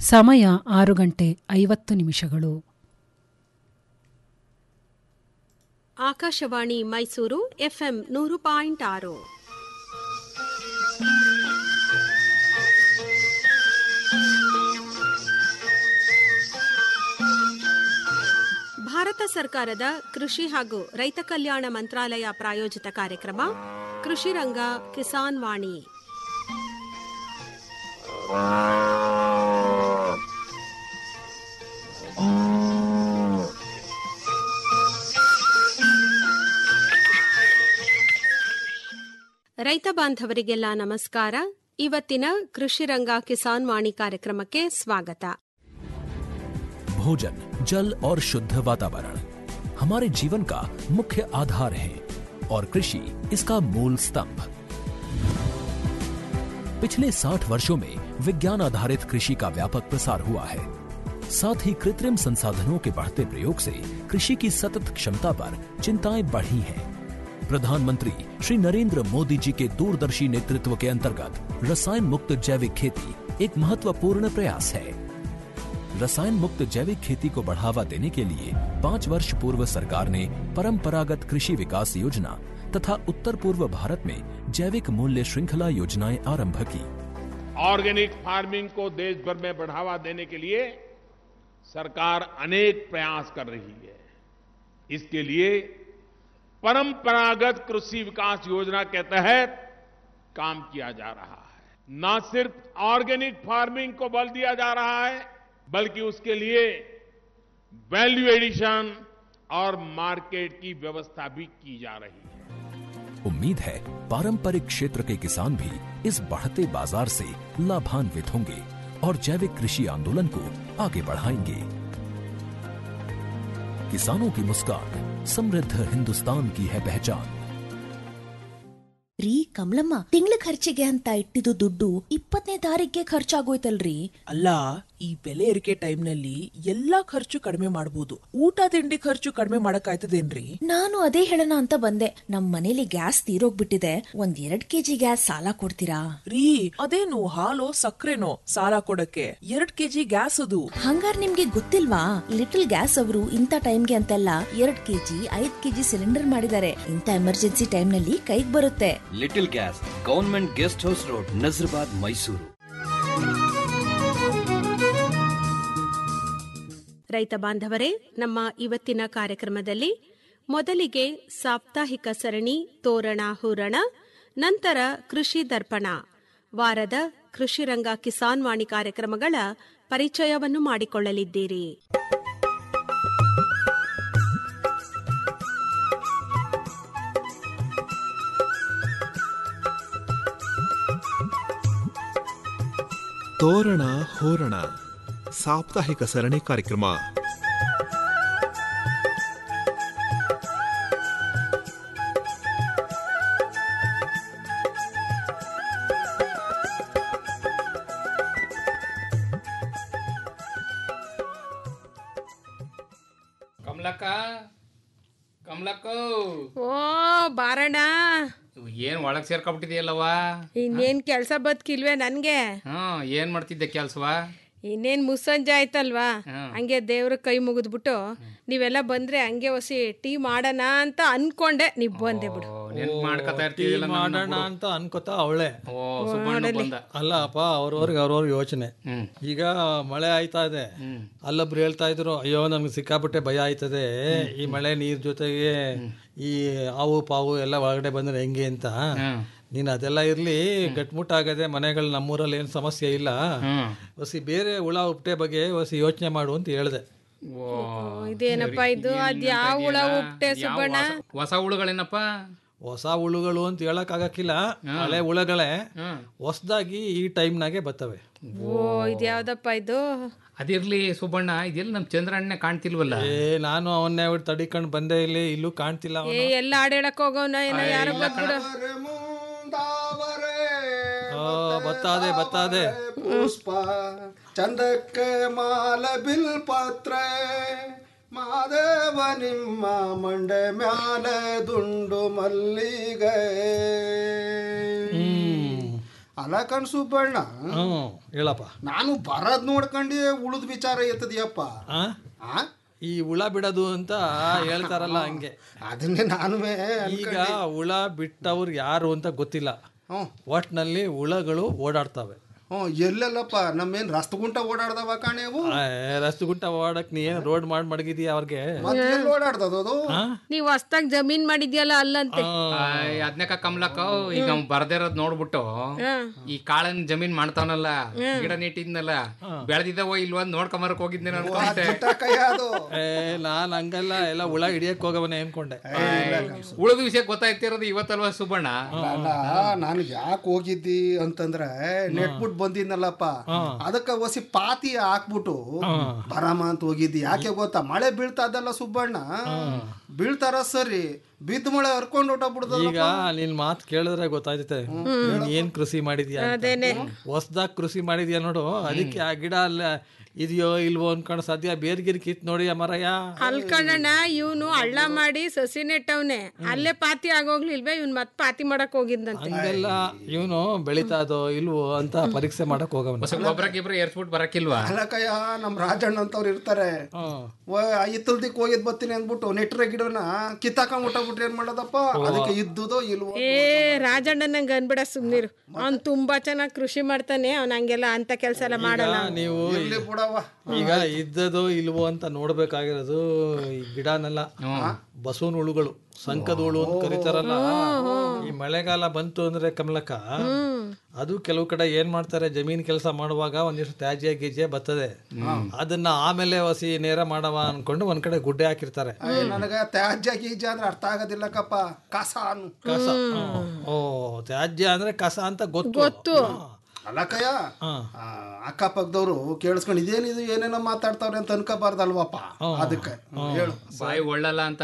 ಸಮಯ ಆರು ಗಂಟೆ ಐವತ್ತು ನಿಮಿಷಗಳು ಆಕಾಶವಾಣಿ ಮೈಸೂರು ಎಫ್ಎಂ ನೂರು ಪಾಯಿಂಟ್ ಆರು ಭಾರತ ಸರ್ಕಾರದ ಕೃಷಿ ಹಾಗೂ ರೈತ ಕಲ್ಯಾಣ ಮಂತ್ರಾಲಯ ಪ್ರಾಯೋಜಿತ ಕಾರ್ಯಕ್ರಮ ಕೃಷಿ ರಂಗ ಕಿಸಾನ್ ವಾಣಿ ರೈತ ಬಾಂಧವರಿಗೆಲ್ಲ ನಮಸ್ಕಾರ ಇವತ್ತಿನ ಕೃಷಿ ರಂಗ ಕಿಸಾನ್ ವಾಣಿ ಕಾರ್ಯಕ್ರಮಕ್ಕೆ ಸ್ವಾಗತ भोजन जल और शुद्ध वातावरण हमारे जीवन का मुख्य आधार है और कृषि इसका मूल स्तंभ पिछले 60 वर्षों में विज्ञान आधारित कृषि का व्यापक प्रसार हुआ है साथ ही कृत्रिम संसाधनों के बढ़ते प्रयोग से कृषि की सतत क्षमता पर चिंताएं बढ़ी हैं प्रधानमंत्री श्री नरेंद्र मोदी जी के दूरदर्शी नेतृत्व के अंतर्गत रसायन मुक्त जैविक खेती एक महत्वपूर्ण प्रयास है रसायन मुक्त जैविक खेती को बढ़ावा देने के लिए पाँच वर्ष पूर्व सरकार ने परंपरागत कृषि विकास योजना तथा उत्तर पूर्व भारत में जैविक मूल्य श्रृंखला योजनाएं आरंभ की ऑर्गेनिक फार्मिंग को देश भर में बढ़ावा देने के लिए सरकार अनेक प्रयास कर रही है इसके लिए परंपरागत कृषि विकास योजना के तहत काम किया जा रहा है न सिर्फ ऑर्गेनिक फार्मिंग को बल दिया जा रहा है बल्कि उसके लिए वैल्यू एडिशन और मार्केट की व्यवस्था भी की जा रही है उम्मीद है पारंपरिक क्षेत्र के किसान भी इस बढ़ते बाजार से लाभान्वित होंगे और जैविक कृषि आंदोलन को आगे बढ़ाएंगे किसानों की मुस्कान समृद्ध हिंदुस्तान की है पहचान ರೀ ಕಮಲಮ್ಮ ತಿಂಗಳ ಖರ್ಚಿಗೆ ಅಂತ ಇಟ್ಟಿದ್ದು ದುಡ್ಡು ಇಪ್ಪತ್ತನೇ ತಾರೀಕಿಗೆ ಖರ್ಚಾಗೋಯ್ತಲ್ರಿ ಅಲ್ಲ ಈ ಬೆಲೆ ಏರಿಕೆ ಟೈಮ್ನಲ್ಲಿ ಎಲ್ಲಾ ಖರ್ಚು ಕಡಿಮೆ ಮಾಡಬಹುದು ಊಟ ತಿಂಡಿ ಖರ್ಚು ಕಡಿಮೆ ಮಾಡಕ್ಕಾಯ್ತದೇನ್ರಿ ನಾನು ಅದೇ ಹೇಳೋಣ ಅಂತ ಬಂದೆ ನಮ್ ಮನೇಲಿ ಗ್ಯಾಸ್ ತೀರೋಗ್ಬಿಟ್ಟಿದೆ ಒಂದ್ ಎರಡ್ ಕೆಜಿ ಗ್ಯಾಸ್ ಸಾಲ ಕೊಡ್ತೀರಾ ರೀ ಅದೇನು ಹಾಲು ಸಕ್ಕರೆನೋ ಸಾಲ ಕೊಡಕ್ಕೆ ಎರಡ್ ಕೆಜಿ ಗ್ಯಾಸ್ ಅದು ಹಂಗಾರ್ ನಿಮ್ಗೆ ಗೊತ್ತಿಲ್ವಾ ಲಿಟಲ್ ಗ್ಯಾಸ್ ಅವರು ಇಂಥ ಟೈಮ್ಗೆ ಅಂತೆಲ್ಲ ಎರಡ್ ಕೆಜಿ ಐದ್ ಕೆಜಿ ಸಿಲಿಂಡರ್ ಮಾಡಿದ್ದಾರೆ ಇಂಥ ಎಮರ್ಜೆನ್ಸಿ ಟೈಮ್ ನಲ್ಲಿ ಕೈಗ್ ಬರುತ್ತೆ little gas government guest house road Nazarbad Mysuru ರೈತ ಬಾಂಧವರೇ ನಮ್ಮ ಇವತ್ತಿನ ಕಾರ್ಯಕ್ರಮದಲ್ಲಿ ಮೊದಲಿಗೆ ಸಾಪ್ತಾಹಿಕ ಸರಣಿ ತೋರಣ ಹೂರಣ ನಂತರ ಕೃಷಿ ದರ್ಪಣ ವಾರದ ಕೃಷಿ ರಂಗ ಕಿಸಾನ್ ವಾಣಿ ಕಾರ್ಯಕ್ರಮಗಳ ಪರಿಚಯವನ್ನು ಮಾಡಿಕೊಳ್ಳಲಿದ್ದೀರಿ ತೋರಣ ಹೋರಣ ಸಾಪ್ತಾಹಿಕ ಸರಣಿ ಕಾರ್ಯಕ್ರಮ ಕಮಲಕ್ಕ ಕಮಲಕ್ಕ ಓ ಬಾರಣ್ಣ ಏನ್ ಒಳಗ್ ಸೇರ್ಕೊಂಡ್ಬಿಟ್ಟಿದೆಯಲ್ಲವ ಇನ್ನೇನ್ ಕೆಲ್ಸ ಬದುಕಿಲ್ವೇ ನನ್ಗೆ ಹ್ಮ್ ಏನ್ ಮಾಡ್ತಿದ್ದೆ ಕೆಲ್ಸವಾ ಇನ್ನೇನ್ ಮುಸ್ಸಂಜೆ ಆಯ್ತಲ್ವಾ ಹಂಗೆ ದೇವ್ರ ಕೈ ಮುಗಿದ್ಬಿಟ್ಟು ನೀವೆಲ್ಲ ಬಂದ್ರೆ ಹಂಗೆ ಹೊಸಿ ಟೀ ಮಾಡೋಣ ಅಂತ ಅನ್ಕೊಂಡೆ ನೀವ್ ಬಂದೆ ಬಿಡು ನೆನ್ಪ್ ಮಾಡ್ಕೊತಾ ಇರ್ತೀವಿಲ್ಲ ಮಾಡೋಣ ಅಂತ ಅನ್ಕೋತಾ ಅವಳೆ ಓ ಸುಬ್ಬಣ್ಣ ಬಂದ ಅಲ್ಲ ಅಪ್ಪ ಅವ್ರವ್ರಿಗೆ ಅವ್ರವ್ರ ಯೋಚನೆ ಈಗ ಮಳೆ ಆಯ್ತಾ ಇದೆ ಅಲ್ಲೊಬ್ರು ಹೇಳ್ತಾ ಇದ್ರು ಅಯ್ಯೋ ನಮ್ಗೆ ಸಿಕ್ಕಾಪಟ್ಟೆ ಭಯ ಆಯ್ತದೆ ಈ ಮಳೆ ನೀರ್ ಜೊತೆಗೆ ಈ ಹಾವು ಪಾವು ಎಲ್ಲ ಒಳಗಡೆ ಬಂದ್ರೆ ಹೆಂಗೆ ಅಂತ ನೀನ್ ಅದೆಲ್ಲ ಇರ್ಲಿ ಗಟ್ಮುಟ್ಟಾಗದೆ ಮನೆಗಳು ನಮ್ಮೂರಲ್ಲಿ ಏನು ಸಮಸ್ಯೆ ಇಲ್ಲ ಹೊಸಿ ಬೇರೆ ಹುಳ ಉಪ್ಟೆ ಬಗ್ಗೆ ಹೊಸಿ ಯೋಚನೆ ಮಾಡು ಅಂತ ಹೇಳ್ದೆ ಓ ಇದೇನಪ್ಪ ಇದು ಅದ್ ಯಾವ ಹುಳ ಉಪ್ಟೆ ಸುಬ್ಬಣ್ಣ ಹೊಸ ಹುಳುಗಳೇನಪ್ಪ ಹೊಸ ಹುಳುಗಳು ಅಂತ ಹೇಳಕ್ ಆಗಕ್ಕಿಲ್ಲ ಹಳೆ ಹುಳಗಳೇ ಹೊಸದಾಗಿ ಈ ಟೈಮ್ನಾಗೆ ಬರ್ತವೆ ಓ ಇದ್ಯಾವ್ದಪ್ಪ ಇದು ಅದಿರ್ಲಿ ಸುಬ್ಬಣ್ಣ ಇದೆಲ್ಲ ನಮ್ ಚಂದ್ರಣ್ಣೆ ಕಾಣ್ತಿಲ್ವಲ್ಲ ಏ ನಾನು ಅವನ್ನೇ ಬಿಟ್ಟು ತಡಿಕೊಂಡು ಬಂದೆ ಇಲ್ಲಿ ಇಲ್ಲೂ ಕಾಣ್ತಿಲ್ಲ ಏ ಎಲ್ಲ ಆಡೇಳಕ್ ಹೋಗೋನ ಏನೋ ಯಾರೋ ಬಂದ್ಬಿಡು ಬತ್ತಾದೆ ಬತ್ತಾದೆ ಪುಷ್ಪ ಚಂದಕ್ಕೆ ಮಾಲ ಬಿಲ್ ಪತ್ರ ಮಾದೇವ ನಿಮ್ಮ ಮಂಡೆ ಮ್ಯಾಲೆ ದುಂಡು ಮಲ್ಲಿಗೆ ಅಲ್ಲ ಕಣ್ ಸುಬ್ಬಣ್ಣ ಹ್ಮ್ ಹೇಳಪ್ಪ ನಾನು ಬರದ್ ನೋಡ್ಕೊಂಡಿ ಉಳಿದ ವಿಚಾರ ಎತ್ತದಿಯಪ್ಪ ಆ? ಆ? ಈ ಹುಳ ಬಿಡೋದು ಅಂತ ಹೇಳ್ತಾರಲ್ಲ ಹಂಗೆ ಅದನ್ನೇ ನಾನು ಈಗ ಹುಳ ಬಿಟ್ಟವ್ರು ಯಾರು ಅಂತ ಗೊತ್ತಿಲ್ಲ ಒಟ್ನಲ್ಲಿ ಹುಳಗಳು ಓಡಾಡ್ತವೆ ಹ್ಞೂ ಎಲ್ಲೆಲ್ಲಪ್ಪ ನಮ್ಮೇನ್ ರಸ್ತಗುಂಟ ಓಡಾಡ್ದವ ಕಾಣೇವು ರಸ್ತಗುಂಟ ಓಡಕ್ ನೀ ಏನ್ ರೋಡ್ ಮಾಡಿ ಮಡಗಿದೀಯ ಅವ್ರಿಗೆ ಮತ್ತೆ ಓಡಾಡ್ದದ ಅದು ನೀವ್ ಹೊಸ್ದಾಗ್ ಜಮೀನ್ ಮಾಡಿದ್ಯಲ್ಲ ಅಲ್ಲಂತೆ ಅದ್ನಕ ಕಮಲಕ್ಕ ಈಗ ಅವ್ನ್ ಬರ್ದಿರೋದ್ ನೋಡ್ಬಿಟ್ಟು ಈ ಕಾಳನ್ ಜಮೀನ್ ಮಾಡ್ತಾವನಲ್ಲ ಗಿಡ ನೀಟಿದ್ನಲ್ಲ ಬೆಳೆದಿದ್ದಾವೋ ಇಲ್ವಾ ಅಂತ ನೋಡ್ಕೊಂಬರಕ್ ಹೋಗಿದ್ದೆ ಅನ್ಕೊಂಡೆ ಏ ನಾನ್ ಹಂಗಲ್ಲ ಎಲ್ಲ ಹುಳ ಹಿಡಿಯಕ್ ಹೋಗವನೆ ಅನ್ಕೊಂಡೆ ಉಳಿದ ವಿಷಯ ಗೊತ್ತಾಯ್ತಿರೋದು ಇವತ್ತಲ್ವಾ ಸುಬ್ಬಣ್ಣ ಅಲ್ಲ ನಾನು ಯಾಕೆ ಹೋಗಿದ್ದಿ ಅಂತಂದ್ರೆ ನೆಟ್ಬಿಟ್ಟು ಬಂದಿದ್ನಲ್ಲಪ್ಪ ಅದಕ್ಕ ಒಸಿ ಪಾತಿ ಹಾಕ್ಬಿಟ್ಟು ಬರಾಮ ಅಂತ ಹೋಗಿದ್ದಿ ಯಾಕೆ ಗೊತ್ತಾ ಮಳೆ ಬೀಳ್ತಾ ಇದ್ದಲ್ಲ ಸುಬ್ಬಣ್ಣ ಬೀಳ್ತಾರ ಸರಿ ಬಿದ್ದ ಮಳೆ ಹರ್ಕೊಂಡು ಹೊಟ್ಟೋಗ್ಬಿಡ್ದ ಈಗ ನಿನ್ ಮಾತ್ ಕೇಳಿದ್ರೆ ಗೊತ್ತಾಯ್ತೈತೆ ನೀನ್ ಏನ್ ಕೃಷಿ ಮಾಡಿದ್ಯಾ ಅಂತ. ಅದೇನೆ. ಹೊಸ್ದಾಗ್ ಕೃಷಿ ಮಾಡಿದ್ಯಾ ನೋಡು ಅದಕ್ಕೆ ಆ ಗಿಡ ಅಲ್ಲ ಇದೆಯೋ ಇಲ್ವೋ ಅನ್ಕೊಂಡು ಸದ್ಯ ಬೇರ್ ಗಿರ್ ಕಿತ್ ನೋಡಿ ಮರಯ್ಯ ಅಲ್ಕಣಣ್ಣ ಇವನು ಹಳ್ಳ ಮಾಡಿ ಸಸಿ ನೆಟ್ಟವ್ನೆ ಅಲ್ಲೇ ಪಾತಿ ಆಗೋಗ್ಲಿಲ್ವೇ ಇವ್ನ್ ಮತ್ ಪಾತಿ ಮಾಡಕ್ ಹೋಗಿದ್ದಂತೆ ಹಂಗೆಲ್ಲ ಇವನು ಬೆಳಿತಾ ಇದೋ ಇಲ್ವೋ ಅಂತ ಪರೀಕ್ಷೆ ಮಾಡಕ್ ಹೋಗವನ ಗೊಬ್ಬರ ಗಿಬ್ರ ಏರ್ಸ್ಬಿಟ್ಟು ಬರಕಿಲ್ವಾ ಅಲ್ಲಕಯ್ಯ ನಮ್ ರಾಜಣ್ಣ ಅಂತವ್ರು ಇರ್ತಾರೆ ಇತ್ತಲ್ದಿಕ್ ಹೋಗಿದ್ ಬರ್ತೀನಿ ಅಂದ್ಬಿಟ್ಟು ನೆಟ್ರೆ ಗಿಡನ ಕಿತ್ತಾಕೊಂಡ್ ಬಿಟ್ರೆ ಏನ್ ಮಾಡೋದಪ್ಪ ಅದಕ್ಕೆ ಇದ್ದುದೋ ಇಲ್ವೋ ಏ ರಾಜಣ್ಣ ನಂಗೆ ಅನ್ಬಿಡ ಸುಮ್ನಿರು ಅವ್ನ್ ತುಂಬಾ ಚೆನ್ನಾಗ್ ಕೃಷಿ ಮಾಡ್ತಾನೆ ಅವ್ನ್ ಹಂಗೆಲ್ಲ ಅಂತ ಕೆಲ್ಸ ಎಲ್ಲ ಮಾಡಲ್ಲ ಅವ್ನು. ನೀವು ಈಗ ಇದ್ದದೋ ಇಲ್ವೋ ಅಂತ ನೋಡ್ಬೇಕಾಗಿರೋದು ಈ ಗಿಡನೆಲ್ಲ ಬಸವನ ಹುಳುಗಳು ಸಂಕದ ಹುಳು ಅಂತ ಕರೀತಾರಲ್ಲ ಈ ಮಳೆಗಾಲ ಬಂತು ಅಂದ್ರೆ ಕಮಲಕ್ಕ ಅದು ಕೆಲವು ಕಡೆ ಏನ್ ಮಾಡ್ತಾರೆ ಜಮೀನ್ ಕೆಲಸ ಮಾಡುವಾಗ ಒಂದಿಷ್ಟು ತ್ಯಾಜ್ಯ ಗೀಜ್ಯ ಬರ್ತದೆ ಅದನ್ನ ಆಮೇಲೆ ಹೊಸಿ ನೇರ ಮಾಡವ ಅನ್ಕೊಂಡು ಒಂದ್ ಕಡೆ ಗುಡ್ಡೆ ಹಾಕಿರ್ತಾರೆ ಏ, ನನಗ ತ್ಯಾಜ್ಯ ಗೀಜ್ಯ ಅಂದ್ರೆ ಅರ್ಥ ಆಗೋದಿಲ್ಲಕ್ಕಪ್ಪ ಕಸ ಅನ್ನು ಕಸ ಓ ತ್ಯಾಜ್ಯ ಅಂದ್ರೆ ಕಸ ಅಂತ ಗೊತ್ತು ಗೊತ್ತು ಅಲ್ಲಕ್ಕಯ್ಯ ಆ, ಅಕ್ಕಪಕ್ಕದವ್ರು ಕೇಳಿಸ್ಕೊಂಡು ಇದೇನಿದು ಏನೇನೋ ಮಾತಾಡ್ತಾವ್ರೆ ಅಂತ ಅನ್ಕೋಬಾರ್ದಲ್ವಪ್ಪ ಅದಕ್ಕೆ ಹ್ಮ್, ಹೇಳು ಬಾಯಿ ಒಳ್ಳಲ್ಲ ಅಂತ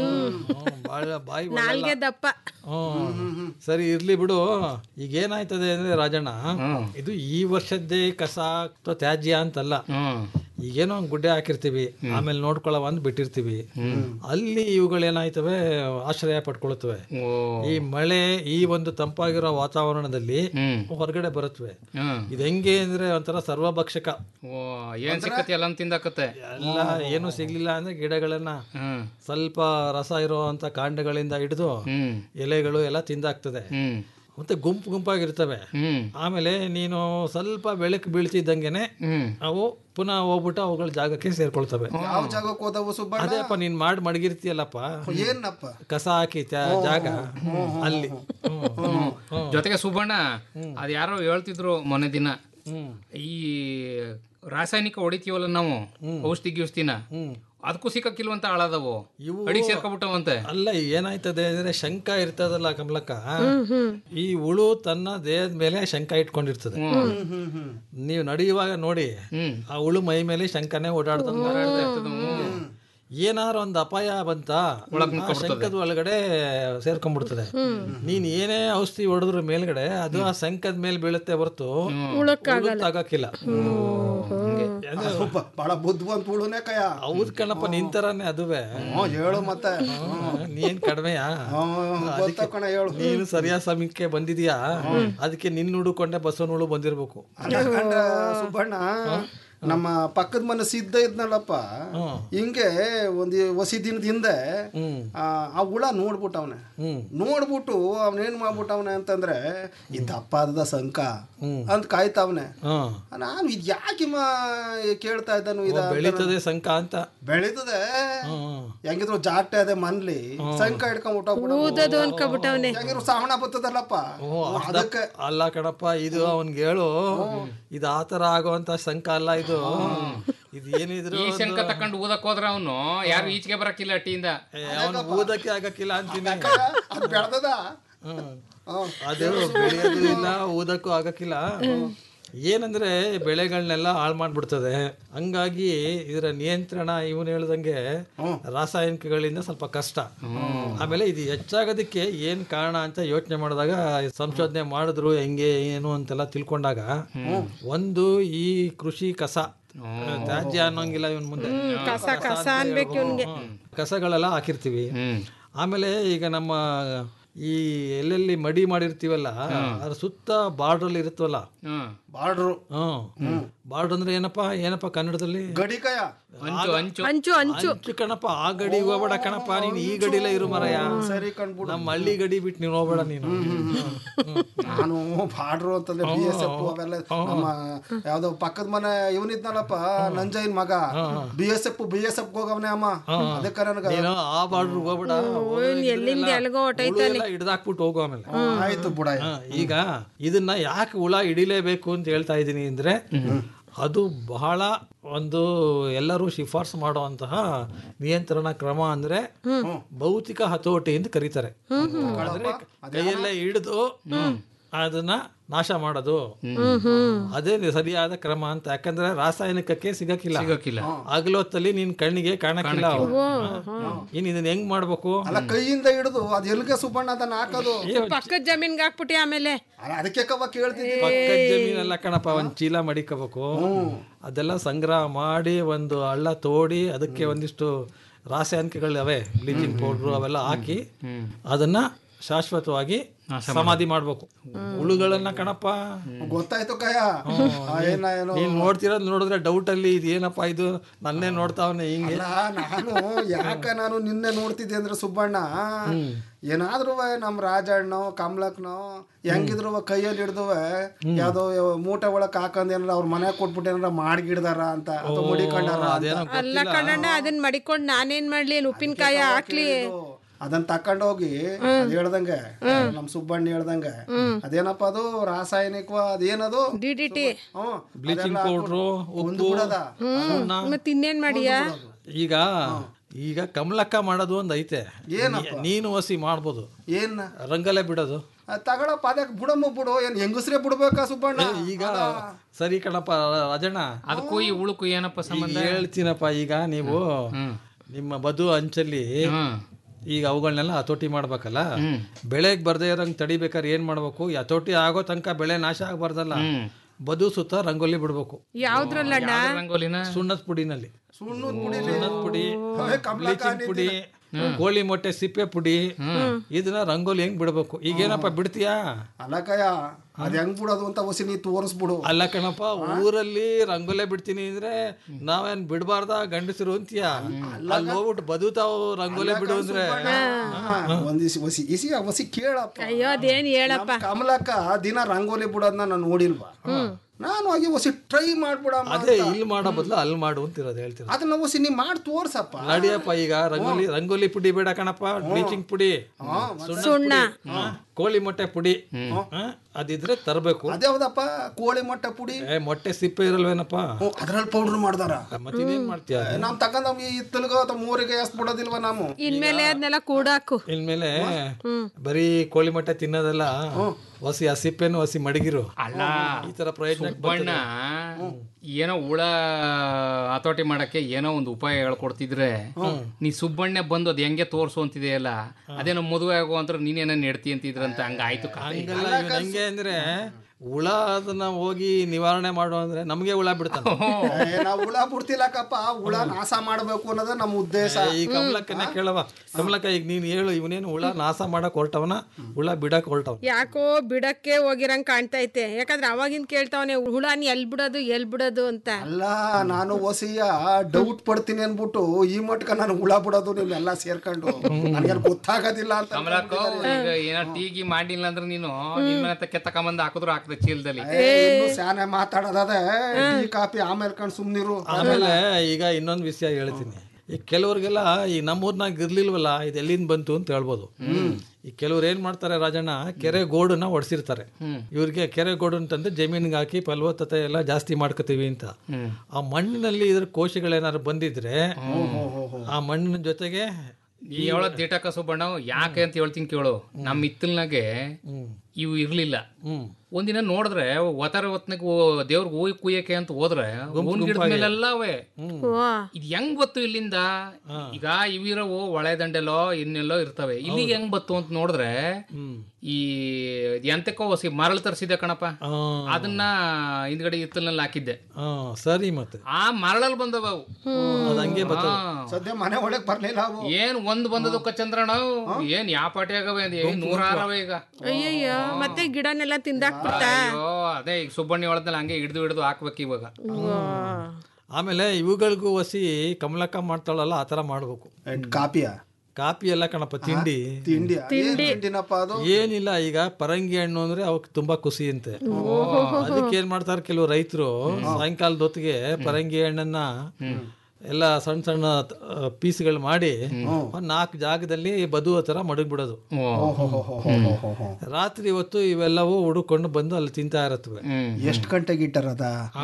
ಬಾಳ ಬಾಯಿ ನಾಲ್ಗೆ ದಪ್ಪ ಹ್ಮ್. ಸರಿ ಇರ್ಲಿ ಬಿಡು ಈಗ ಏನಾಯ್ತದೆ ಅಂದ್ರೆ ರಾಜಣ್ಣ ಇದು ಈ ವರ್ಷದ್ದೇ ಕಸ ಅಥವಾ ತ್ಯಾಜ್ಯ ಅಂತಲ್ಲ ಈಗೇನೋ ಒಂದ್ ಗುಡ್ಡೆ ಹಾಕಿರ್ತೀವಿ ಆಮೇಲೆ ನೋಡ್ಕೊಳ್ಳವ ಅಂತ ಬಿಟ್ಟಿರ್ತೀವಿ ಅಲ್ಲಿ ಇವುಗಳೇನಾಯ್ತವೆ ಆಶ್ರಯ ಪಡ್ಕೊಳ್ತವೆ ಈ ಮಳೆ ಈ ಒಂದು ತಂಪಾಗಿರೋ ವಾತಾವರಣದಲ್ಲಿ ಹೊರಗಡೆ ಬರುತ್ತವೆ ಇದು ಹೆಂಗೆ ಅಂದ್ರೆ ಒಂಥರ ಸರ್ವಭಕ್ಷಕ ಓ ಏನ್ ಸಿಕ್ಕತಿ ಎಲ್ಲ ತಿಂದಾಕತ್ತೆ ಎಲ್ಲ ಏನು ಸಿಗ್ಲಿಲ್ಲ ಅಂದ್ರೆ ಗಿಡಗಳನ್ನ ಸ್ವಲ್ಪ ರಸ ಇರುವಂತ ಕಾಂಡಗಳಿಂದ ಹಿಡಿದು ಎಲೆಗಳು ಎಲ್ಲ ತಿಂದಾಕ್ತದೆ ಮತ್ತೆ ಗುಂಪು ಗುಂಪಾಗಿರ್ತವೆ ಆಮೇಲೆ ನೀನು ಸ್ವಲ್ಪ ಬೆಳಕು ಬೀಳ್ತಿದ್ದಂಗೆನೆ ಅವು ಪುನಃ ಹೋಗ್ಬಿಟ್ಟು ಅವುಗಳ ಜಾಗಕ್ಕೆ ಸೇರ್ಕೊಳ್ತವೆ ಯಾವ ಜಾಗಕ್ಕೆ ಹೋದವು ಸುಬ್ಬಣ್ಣ ಅದೇಪ್ಪ ನೀನ್ ಮಾಡಿ ಮಡಗಿರ್ತೀಯಲ್ಲಪ್ಪ ಏನಪ್ಪ ಕಸ ಹಾಕಿ ತ್ಯಾ- ಜಾಗ ಅಲ್ಲಿ ಹ್ಮ್, ಹ್ಮ್, ಹ್ಮ್. ಜೊತೆಗೆ ಸುಬ್ಬಣ್ಣ ಅದ್ ಯಾರೋ ಹೇಳ್ತಿದ್ರು ಮೊನ್ನೆ ದಿನ ಈ ರಾಸಾಯನಿಕ ಹೊಡಿತೀವಲ್ಲ ನಾವು ಔಷಧಿ ಗಿಔಷಧಿನ ಅದಕ್ಕೂ ಸಿಕ್ಕಕ್ಕಿಲ್ವಂತ ಹಾಳಾದವು ಅಡಿಗೆ ಸೇರ್ಕೊಬಿಟ್ಟವಂತೆ ಅಲ್ಲ ಏನಾಯ್ತದೆ ಅಂದ್ರೆ ಶಂಕ ಇರ್ತದಲ್ಲ ಕಮಲಕ್ಕ ಈ ಹುಳು ತನ್ನ ದೇಹದ ಮೇಲೆ ಶಂಕ ಇಟ್ಕೊಂಡಿರ್ತದೆ ನೀವು ನಡೆಯುವಾಗ ನೋಡಿ ಆ ಹುಳು ಮೈ ಮೇಲೆ ಶಂಕನೇ ಓಡಾಡ್ದಂಗ ಏನಾರು ಒಂದು ಅಪಾಯ ಬಂತ ಆ ಶಂಕದ ಒಳಗಡೆ ಸೇರ್ಕೊಂಡ್ಬಿಡ್ತದೆ ನೀನ್ ಏನೇ ಔಷಧಿ ಹೊಡೆದ್ರ ಮೇಲ್ಗಡೆ ಅದು ಆ ಶಂಕದ ಮೇಲೆ ಬೀಳುತ್ತೆ ಹೊರತು ತಾಗಕ್ಕಿಲ್ಲ ಸ್ವಲ್ಪ ಬಹಳ ಬುದ್ಧಿವಂತ ಹುಳುನೇ ಕಯ ಹೌದ್ ಕಣಪ್ಪ ನಿಂತರನೇ ಅದುವೆ ಹ್ಞೂ ಹೇಳು ಮತ್ತೆ ನೀನ್ ಕಡಿಮೆಯಾ ಗೊತ್ತ ಕಣ ಹೇಳು ನೀನು ಸರಿಯಾದ ಸಮಯಕ್ಕೆ ಬಂದಿದ್ಯಾ ಅದಕ್ಕೆ ನಿನ್ನ ಹುಡುಕೊಂಡೆ ಬಸವನ ಹುಳು ಬಂದಿರ್ಬೇಕು ಅಲ್ಲಕಂಡ ಸುಬ್ಬಣ್ಣ ನಮ್ಮ ಪಕ್ಕದ ಮನೆ ಸಿದ್ಧ ಇದ್ನಲ್ಲಪ್ಪ ಹಿಂಗೆ ಒಂದು ಹೊಸಿ ದಿನದ ಹಿಂದೆ ಆ ಆ ಹುಳ ನೋಡ್ಬಿಟ್ಟವನೆ ನೋಡ್ಬಿಟ್ಟು ಅವನೇನ್ ಮಾಡ್ಬಿಟ್ಟವನೆ ಅಂತಂದ್ರೆ ಈ ದಪ್ಪಾದ ಸಂಕ ಅಂತ ಕಾಯ್ತಾವನೆ ನಾನು ಇದು ಯಾಕೆ ಮಾ ಕೇಳ್ತಾ ಇದ್ದಾನು ಇದ ಬೆಳೀತದೆ ಸಂಕ ಅಂತ ಬೆಳೀತದೆ ಹೆಂಗಿದ್ರು ಜಾಟೆ ಅದೇ ಮನ್ಲಿ ಸಂಕ ಹಿಡ್ಕೊಂಡ್ ಊದದು ಅನ್ಕೊಬಿಟ್ಟವ್ನೆ ಹೆಂಗಿದ್ರು ಸಾವಣ ಬರ್ತದಲ್ಲಪ್ಪ ಅದಕ್ಕೆ ಅಲ್ಲ ಕಣಪ್ಪ ಇದು ಅವನ್ಗೆ ಹೇಳು ಇದು ಆತರ ಆಗುವಂತ ಸಂಕ ಅಲ್ಲ ಇದು ಇದು ಏನಿದ್ರು ಈ ಶಂಕ ತಕೊಂಡು ಊದಕ್ ಹೋದ್ರ ಅವನು ಯಾರು ಈಚೆಗೆ ಬರಕ್ಕಿಲ್ಲ ಅಟ್ಟಿಯಿಂದ ಅವನು ಊದಕ್ಕೆ ಆಗಕ್ಕಿಲ್ಲ ಅಂತೀನಿ ಅದು ಬೆಳ್ದದ ಅದು ಬೆಳೆಯೋದು ಇಲ್ಲ ಊದಕ್ಕೂ ಆಗಕ್ಕಿಲ್ಲ ಏನಂದ್ರೆ ಬೆಳೆಗಳನ್ನೆಲ್ಲ ಹಾಳು ಮಾಡ್ಬಿಡ್ತದೆ ಹಂಗಾಗಿ ಇದರ ನಿಯಂತ್ರಣ ಇವನು ಹೇಳ್ದಂಗೆ ರಾಸಾಯನಿಕಗಳಿಂದ ಸ್ವಲ್ಪ ಕಷ್ಟ ಆಮೇಲೆ ಇದು ಹೆಚ್ಚಾಗೋದಕ್ಕೆ ಏನ್ ಕಾರಣ ಅಂತ ಯೋಚನೆ ಮಾಡಿದಾಗ ಸಂಶೋಧನೆ ಮಾಡಿದ್ರು ಹೆಂಗೆ ಏನು ಅಂತೆಲ್ಲ ತಿಳ್ಕೊಂಡಾಗ ಒಂದು ಈ ಕೃಷಿ ಕಸ ತ್ಯಾಜ್ಯ ಅನ್ನೋಂಗಿಲ್ಲ ಇವನ್ ಮುಂದೆ ಕಸ ಕಸ ಅನ್ಬೇಕು ಇವ್ನ್ಗೆ ಕಸಗಳೆಲ್ಲ ಹಾಕಿರ್ತೀವಿ ಆಮೇಲೆ ಈಗ ನಮ್ಮ ಈ ಎಲ್ಲೆಲ್ಲಿ ಮಡಿ ಮಾಡಿರ್ತೀವಲ್ಲ ಅದ್ರ ಸುತ್ತ ಬಾರ್ಡ್ರಲ್ಲಿ ಇರುತ್ತವಲ್ಲ ಹ್ಮ್ ಬಾರ್ಡ್ರು ಹ್ಮ್ ಬಾರ್ಡ್ರ್ ಅಂದ್ರೆ ಏನಪ್ಪ ಏನಪ್ಪ ಕನ್ನಡದಲ್ಲಿ ಗಡಿಕಾಯ ಅಂಚು ಅಂಚು ಅಂಚು ಅಂಚು ಅಂಚು ಕಣಪ್ಪ ಆ ಗಡಿ ಹೋಗ್ಬೇಡ ಕಣಪ್ಪ ನೀನು ಈ ಗಡಿಲೇ ಇರು ಮರಯ್ಯ ಸರಿ ಕಣ್ಬಿಡು ನಮ್ಮ ಹಳ್ಳಿ ಗಡಿ ಬಿಟ್ಟು ನೀನು ಹೋಗ್ಬೇಡ ನೀನು ನಾನು ಬಾರ್ಡ್ರು ಅಂತಂದ್ರೆ ಬಿ ಎಸ್ ಎಫ್ ಅವೆಲ್ಲ ನಮ್ಮ ಯಾವ್ದೋ ಪಕ್ಕದ ಮನೆ ಇವನಿದ್ನಲ್ಲಪ್ಪ ನಂಜಯ್ಯನ್ ಮಗ B S F B S F ಹೋಗವನೆ ಅಮ್ಮ ಅದಕ್ಕೆ ನನಗ ನೀನು ಆ ಬಾರ್ಡ್ರ್ ಹೋಗ್ಬೇಡ ಎಲ್ಲಿಂದ ಎಲ್ಗೋ ಹಿಡ್ದಾಕ್ಬಿಟ್ಟು ಹೋಗು ಆಮೇಲೆ ಆಯ್ತು ಬುಡ ಹಾ, ಈಗ ಇದನ್ನ ಯಾಕೆ ಹುಳ ಹಿಡಿಲೇಬೇಕು ಅಂತ ಹೇಳ್ತಾ ಇದ್ದೀನಿ ಅಂದ್ರೆ ಅದು ಬಹಳ ಒಂದು ಎಲ್ಲರೂ ಶಿಫಾರಸು ಮಾಡುವಂತಹ ನಿಯಂತ್ರಣ ಕ್ರಮ ಅಂದ್ರೆ ಭೌತಿಕ ಹತೋಟಿ ಅಂತ ಕರೀತಾರೆ ಅಂದ್ರೆ ಕೈಯಲ್ಲೇ ಹಿಡಿದು ಅದನ್ನ ನಾಶ ಮಾಡೋದು ಅದೇ ಸರಿಯಾದ ಕ್ರಮ ಅಂತ ಯಾಕಂದ್ರೆ ರಾಸಾಯನಿಕಕ್ಕೆ ಸಿಗಕ್ಕಿಲ್ಲ ಸಿಗಕ್ಕಿಲ್ಲ. ಹಗಲೊತ್ತಲ್ಲಿ ನಿನ್ ಕಣ್ಣಿಗೆ ಕಾಣಕ್ಕಿಲ್ಲ ಅವು. ಇನ್ ಇದನ್ನ ಹೆಂಗ್ ಮಾಡ್ಬೇಕು ಅಲ್ಲ ಕೈಯಿಂದ ಹಿಡಿದು ಅದ್ ಎಲ್ಗೆ ಸುಬ್ಬಣ್ಣ ಅದನ್ನ ಹಾಕೋದು ಪಕ್ಕದ ಜಮೀನ್ಗೆ ಹಾಕ್ಬಿಟ್ಟಿ ಆಮೇಲೆ ಅಲ್ಲ, ಅದಕ್ಕೆ ಕವ ಕೇಳ್ತಿದ್ದೆ ಪಕ್ಕದ ಜಮೀನೆಲ್ಲ ಕಣಪ್ಪ ಒಂದ್ ಚೀಲ ಮಡಿಕೋಬೇಕು ಅದೆಲ್ಲ ಸಂಗ್ರಹ ಮಾಡಿ ಒಂದು ಹಳ್ಳ ತೋಡಿ ಅದಕ್ಕೆ ಒಂದಿಷ್ಟು ರಾಸಾಯನಿಕಗಳು ಅವೆ ಬ್ಲೀಚಿಂಗ್ ಪೌಡ್ರು ಅವೆಲ್ಲ ಹಾಕಿ ಅದನ್ನ ಶಾಶ್ವತವಾಗಿ ಸಮಾಧಿ ಮಾಡ್ಬೇಕು ಹುಳುಗಳನ್ನ ಕಣಪ್ಪ ಗೊತ್ತಾಯ್ತು ಕಯ ಏನ ಏನೋ ನೀನ್ ನೋಡ್ತಿರೋದ್ ನೋಡಿದ್ರೆ ಡೌಟ್ ಅಲ್ಲಿ ಇದು ಏನಪ್ಪ ಇದು ನನ್ನೇ ನೋಡ್ತಾವನೆ ಹಿಂಗೆ ಅಲ್ಲ ನಾನು ಯಾಕ ನಾನು ನಿನ್ನೆ ನೋಡ್ತಿದ್ದೆ ಅಂದ್ರೆ ಸುಬ್ಬಣ್ಣ ಏನಾದ್ರೂ ನಮ್ ರಾಜಣ್ಣೋ ಕಮಲಕ್ನೋ ಹೆಂಗಿದ್ರು ಕೈಯಲ್ಲಿ ಹಿಡ್ದುವೆ ಯಾವ್ದೋ ಮೂಟೆ ಒಳಕ್ ಹಾಕೊಂಡ್ ಏನಾರ ಅವ್ರ ಮನೆ ಕೊಟ್ಬಿಟ್ಟು ಏನಾರ ಮಾಡ್ಗಿಡ್ದಾರ ಅಂತ ಅಥವಾ ಮಡಿಕೊಂಡಾರ ಅಂತ. ಅದೇನೋ ಅಲ್ಲ ಕಣಣ್ಣ ಅದನ್ನ ಮಡಿಕೊಂಡ್ ನಾನೇನ್ ಮಾಡ್ಲಿ ಏನ್ ಉಪ್ಪಿನಕಾಯಿ ಹಾಕ್ಲಿ ಅದನ್ನ ತಕೊಂಡೋಗಿ ಅದ್ ಹೇಳ್ದಂಗೆ ನಮ್ ಸುಬ್ಬಣ್ಣ ಹೇಳ್ದಂಗೆ ಅದೇನಪ್ಪ ಅದು ರಾಸಾಯನಿಕ ಅದೇನದು D D T hmm bleaching powder ಒಂದು ಉಪ್ಪು ಬಿಡದ ಸುಣ್ಣ. ಮತ್ ಇನ್ನೇನ್ ಮಾಡಿಯಾ ಈಗ ಈಗ ಕಮಲಕ್ಕ ಮಾಡೋದು ಒಂದ್ ಐತೆ ನೀ- ನೀನು ಹಸಿ ಮಾಡ್ಬೋದು ಏನ್ ರಂಗಲ್ಲೇ ಬಿಡೋದು ಅದ್ ತಗೊಳಪ್ಪ ಅದಕ್ಕೆ ಬಿಡಮ್ಮ ಬಿಡು ಏನ್ ಹೆಂಗಸ್ರೇ ಬಿಡ್ಬೇಕಾ ಸುಬ್ಬಣ್ಣ ಈಗ ಸರಿ ಕಣಪ್ಪ ರಾಜಣ್ಣ ಅದಕ್ಕೂ ಈ ಉಳುಕು ಏನಪ್ಪ ಸಂಬಂಧ ಹೇಳ್ತೀನಪ್ಪ ಈಗ ನೀವು ನಿಮ್ಮ ಬದು ಅಂಚಲ್ಲಿ ಈಗ ಅವುಗಳನ್ನೆಲ್ಲ ಹತೋಟಿ ಮಾಡ್ಬೇಕಲ್ಲ ಬೆಳೆಗೆ ಬರ್ದೇ ಇರೋಂಗ್ ತಡಿಬೇಕಾದ್ರೆ ಏನ್ ಮಾಡ್ಬೇಕು ಈ ಹತೋಟಿ ಆಗೋ ತನಕ ಬೆಳೆ ನಾಶ ಆಗ್ಬಾರ್ದಲ್ಲ ಬದು ಸುತ್ತ ರಂಗೋಲಿ ಬಿಡ್ಬೇಕು ಯಾವ್ದ್ರಲ್ಲಣ್ಣ ರಂಗೋಲಿನ ಸುಣ್ಣದ ಪುಡಿನಲ್ಲಿ ಸುಣ್ಣದ ಪುಡಿ ಸುಣ್ಣದ ಪುಡಿ ಬ್ಲೀಚಿಂಗ್ ಪುಡಿ ಕೋಳಿ ಮೊಟ್ಟೆ ಸಿಪ್ಪೆ ಪುಡಿ ಇದನ್ನ ರಂಗೋಲಿ ಹೆಂಗ್ ಬಿಡ್ಬೇಕು ಈಗೇನಪ್ಪ ಬಿಡ್ತೀಯಾ ಅಲ್ಲಕಯ್ಯ ಅದ್ ಹೆಂಗ್ ಬಿಡೋದು ಅಂತ ಹೊಸಿ ನೀ ತೋರಿಸ್ಬಿಡು ಅಲ್ಲ ಕಣಪ್ಪ ಊರಲ್ಲಿ ರಂಗೋಲೆ ಬಿಡ್ತೀನಿ ಅಂದ್ರೆ ನಾವೇನ್ ಬಿಡಬಾರ್ದ ಗಂಡಸರು ಅಂತೀಯ ಅಲ್ಲಿ ಹೋಗ್ಬಿಟ್ಟು ಬದುತಾವು ರಂಗೋಲೆ ಬಿಡು ಅಂದ್ರೆ ಒಂದಿಸಿ ಹೊಸಿ ಇಸಿ ಹೊಸಿ ಕೇಳಪ್ಪ ಅಯ್ಯೋ ಅದೇನ್ ಹೇಳಪ್ಪ ನಮ್ ಕಮಲಕ್ಕ ದಿನ ರಂಗೋಲಿ ಬಿಡೋದನ್ನ ನಾನು ನೋಡಿಲ್ವಾ ನಾನು ಹೋಗಿ ಹೊಸಿ ಟ್ರೈ ಮಾಡ್ಬಿಡಮ್ಮ ಅದೇ ಇಲ್ಲಿ ಮಾಡೋ ಬದಲು ಅಲ್ಲಿ ಮಾಡು ಅಂತಿರೋದು ಹೇಳ್ತೀರ ಅದನ್ನ ಹೊಸಿ ನೀ ಮಾಡಿ ತೋರ್ಸಪ್ಪ ನಡಿಯಪ್ಪ ಈಗ ರಂಗೋಲಿ ರಂಗೋಲಿ ಪುಡಿ ಬೇಡ ಕಣಪ್ಪ ಬ್ಲೀಚಿಂಗ್ ಪುಡಿ ಸುಣ್ಣದ್ ಸುಣ್ಣ. ಪುಡಿ, ಹಾ, ಕೋಳಿ ಮೊಟ್ಟೆ ಪುಡಿ ಹಾ, ಅದಿದ್ರೆ ತರಬೇಕು ಅದ್ಯಾವ್ದಪ್ಪ ಕೋಳಿ ಮೊಟ್ಟೆ ಪುಡಿ ಏ ಮೊಟ್ಟೆ ಸಿಪ್ಪೆ ಇರಲ್ವೇನಪ್ಪ ಅದ್ರಲ್ಲಿ ಪೌಡರ್ ಮಾಡ್ದಾರ ಮತ್ತಿನೇನ್ ಮಾಡ್ತೀಯ ನಾವ್ ತಕೊಂಡ್ ಈ ಇತ್ತಲ್ಗ ಅಥವಾ ಮೂರಿಗೆ ಎಷ್ಟ್ ಬಿಡೋದಿಲ್ವಾ ನಾವು ಇನ್ಮೇಲೆ ಅದನ್ನೆಲ್ಲ ಕೂಡಾಕು ಇನ್ಮೇಲೆ ಬರೀ ಕೋಳಿ ಮೊಟ್ಟೆ ತಿನ್ನೋದೆಲ್ಲ ಹಸಿ ಆ ಸಿಪ್ಪೆನು ಹಸಿ ಮಡಗಿರು ಅಲ್ಲ ಈ ತರ ಪ್ರಯೋಜನ ಬಣ್ಣ ಏನೋ ಹುಳ ಹತೋಟಿ ಮಾಡಕ್ಕೆ ಏನೋ ಒಂದು ಉಪಾಯ ಹೇಳ್ಕೊಡ್ತಿದ್ರೆ ನೀ ಸುಬ್ಬಣ್ಣೆ ಬಂದು ಅದ್ ಹೆಂಗೆ ತೋರ್ಸು ಅಂತಿದೆಯಲ್ಲ ಅದೇನೋ ಮದುವೆ ಆಗೋ ಅಂತ ನೀನೇನ ನೆಡ್ತಿ ಅಂತಿದ್ರಂತ ಹಂಗಾಯ್ತು ಕತೆ. ಹಂಗೆಲ್ಲ ಇವ್ನು ಹೆಂಗೆ ಅಂದ್ರೆ ಹುಳ ಅದನ್ನ ಹೋಗಿ ನಿವಾರಣೆ ಮಾಡು ಅಂದ್ರೆ ನಮ್ಗೆ ಹುಳ ಬಿಡ್ತಾನೆ ಏ, ನಾವ್ ಹುಳ ಬಿಡ್ತಿಲ್ಲಕ್ಕಪ್ಪ ಹುಳ ನಾಶ ಮಾಡ್ಬೇಕು ಅನ್ನೋದೇ ನಮ್ಮ ಉದ್ದೇಶ ಈ ಕಮಲಕ್ಕನೆ ಕೇಳವ ಕಮಲಕ್ಕ ಈಗ ನೀನ್ ಹೇಳು ಇವನೇನು ಹುಳ ನಾಶ ಮಾಡಕ್ ಹೊರಟವನ ಹುಳ ಬಿಡಕ್ ಹೊರಟವ್ ಯಾಕೋ ಬಿಡಕ್ಕೆ ಹೋಗಿರಂಗ್ ಕಾಣ್ತೈತೆ ಯಾಕಂದ್ರೆ ಅವಾಗಿಂದ ಕೇಳ್ತಾವನೆ ಹುಳಾನ್ ಎಲ್ ಬಿಡೋದು ಎಲ್ ಬಿಡೋದು ಅಂತ ಅಲ್ಲ ನಾನು ಹೊಸಿಯ ಡೌಟ್ ಪಡ್ತೀನಿ ಅನ್ಬಿಟ್ಟು ಈ ಮಟ್ಕ ನಾನು ಹುಳ ಬಿಡೋದು ನೀವೆಲ್ಲ ಸೇರ್ಕೊಂಡು ನನಗೇನು ಗೊತ್ತಾಗೋದಿಲ್ಲ ಅಂತ ಕಮಲಕ್ಕ ಈಗ ಏನೋ ಟೀಗಿ ಮಾಡಿಲ್ಲ ಅಂದ್ರೆ ನೀನು ನಿನ್ ಮನೆ ತಕ್ಕೆ ತಕೊಂಬಂದ್ ಹಾಕಿದ್ರು ಹಾಕ್ದೆ ಚೀಲದಲ್ಲಿ ಏ, ಇನ್ನು ಸ್ಯಾನೆ ಮಾತಾಡೋದದೆ ಟೀ ಕಾಫಿ ಆಮೇಲೆ ಕಂಡು ಸುಮ್ನಿರು ಆಮೇಲೆ ಈಗ ಇನ್ನೊಂದು ವಿಷಯ ಹೇಳ್ತೀನಿ ಈ ಕೆಲವ್ರಿಗೆಲ್ಲ ಈ ನಮ್ಮೂರ್ನಾಗ ಇರ್ಲಿಲ್ವಲ್ಲ ಇದು ಎಲ್ಲಿಂದ ಬಂತು ಅಂತ ಹೇಳ್ಬೋದು ಈ ಕೆಲವ್ರು ಏನ್ ಮಾಡ್ತಾರೆ ರಾಜಣ್ಣ ಕೆರೆ ಗೋಡನ್ನ ಒಡ್ಸಿರ್ತಾರೆ ಇವ್ರಿಗೆ ಕೆರೆ ಗೋಡು ಅಂತಂದ್ರೆ ಜಮೀನಿಗೆ ಹಾಕಿ ಫಲವತ್ತತೆ ಎಲ್ಲ ಜಾಸ್ತಿ ಮಾಡ್ಕೋತೀವಿ ಅಂತ ಆ ಮಣ್ಣಿನಲ್ಲಿ ಇದ್ರ ಕೋಶಗಳೇನಾದ್ರು ಬಂದಿದ್ರೆ ಆ ಮಣ್ಣಿನ ಜೊತೆಗೆ ಈ ಹೇಳೋ ದಿಟಕ ಸುಬ್ಬಣ್ಣ ಯಾಕೆ ಅಂತ ಹೇಳ್ತೀನಿ ಕೇಳು ನಮ್ಮ ಹಿತ್ತಲ್ನಾಗೆ ಇವು ಇರ್ಲಿಲ್ಲ ಒಂದಿನ ನೋಡಿದ್ರೆ ಒತ್ತರ ಹೊತ್ನಾಗ ದೇವ್ರಿಗೆ ಹೂವಿ ಕುಯ್ಯಕ್ಕೆ ಅಂತ ಹೋದ್ರೆ ಹೂವಿನ ಗಿಡದ ಗುಂಪಾಗಿ. ಮೇಲೆಲ್ಲ ಅವೇ ಇದು ಹೆಂಗ್ ಬತ್ತು ಇಲ್ಲಿಂದ ಈಗ ಇವಿರವು ಹೊಳೆ ದಂಡೆಲ್ಲೋ ಇನ್ನೆಲ್ಲೋ ಇರ್ತವೆ ಇಲ್ಲಿಗೆ ಹೆಂಗ್ ಬತ್ತು ಅಂತ ನೋಡಿದ್ರೆ ಈ ಎಂತಕ್ಕೋ ಹೊಸಿ ಮರಳು ತರಿಸಿದೆ ಕಣಪ್ಪ ಅದನ್ನ ಹಿಂದ್ಗಡೆ ಇತ್ತಲಲ್ಲಿ ಹಾಕಿದ್ದೆ ಹಾ ಸರಿ ಮತ್ತೆ ಆ ಮರಳಲ್ಲಿ ಬಂದವ ಅವು ಅದು ಹಂಗೆ ಬರ್ತದೆ. ಹಾ. ಸದ್ಯ ಮನೆ ಒಳಗೆ ಬರ್ಲಿಲ್ಲ ಅವು ಏನ್ ಒಂದ್ ಬಂದದಕ್ಕ ಚಂದ್ರಣ್ಣ ಏನ್ ಯಾವ ಪಾಟಿ ಆಗವೆ ಅಂದ್ ಏನ್ ನೂರಾರವೆ ಈಗ ಅಯ್ಯಯ್ಯೋ ಮತ್ತೆ ಗಿಡನೆಲ್ಲ ತಿಂದಾಕ್ಬಿಡ್ತಾ ಅಯ್ಯೋ ಅದೇ ಈಗ ಸುಬ್ಬಣ್ಣಿ ಹೊಳದ್ಮೇಲೆ ಹಂಗೆ ಹಿಡ್ದು ಹಿಡ್ದು ಹಾಕ್ಬೇಕು ಇವಾಗ ಆಮೇಲೆ ಇವುಗಳಿಗೂ ವಸಿ ಕಮಲಕ್ಕ ಮಾಡ್ತಾಳಲ್ಲ ಆ ಥರ ಮಾಡ್ಬೇಕು ಕಾಪಿಯ ಕಾಪಿ ಎಲ್ಲ ಕಣಪ್ಪ ತಿಂಡಿ ತಿಂಡಿ ಏನ್ ತಿಂಡಿನಪ್ಪ ಅದು ಏನಿಲ್ಲ ಈಗ ಪರಂಗಿ ಹಣ್ಣು ಅಂದ್ರೆ ಅವಕ್ ತುಂಬಾ ಖುಷಿ ಅಂತೆ ಅದಕ್ಕೆ ಏನ್ ಮಾಡ್ತಾರೆ ಕೆಲವು ರೈತರು ಸಾಯಂಕಾಲದ ಹೊತ್ತಿಗೆ ಪರಂಗಿ ಹಣ್ಣನ್ನ ಎಲ್ಲ ಸಣ್ಣ ಸಣ್ಣ ಪೀಸ್ಗಳು ಮಾಡಿ ಒಂದ್ ನಾಲ್ಕು ಜಾಗದಲ್ಲಿ ಬದುವ ತರ ಮಡಗ್ ಬಿಡೋದು ರಾತ್ರಿ ಹೊತ್ತು ಇವೆಲ್ಲವೂ ಹುಡುಕೊಂಡು ಬಂದು ಅಲ್ಲಿ ತಿಂತಾ ಇರತ್ವೆ ಎಷ್ಟ್ ಗಂಟೆಗೆ ಇಟ್ಟಾರದ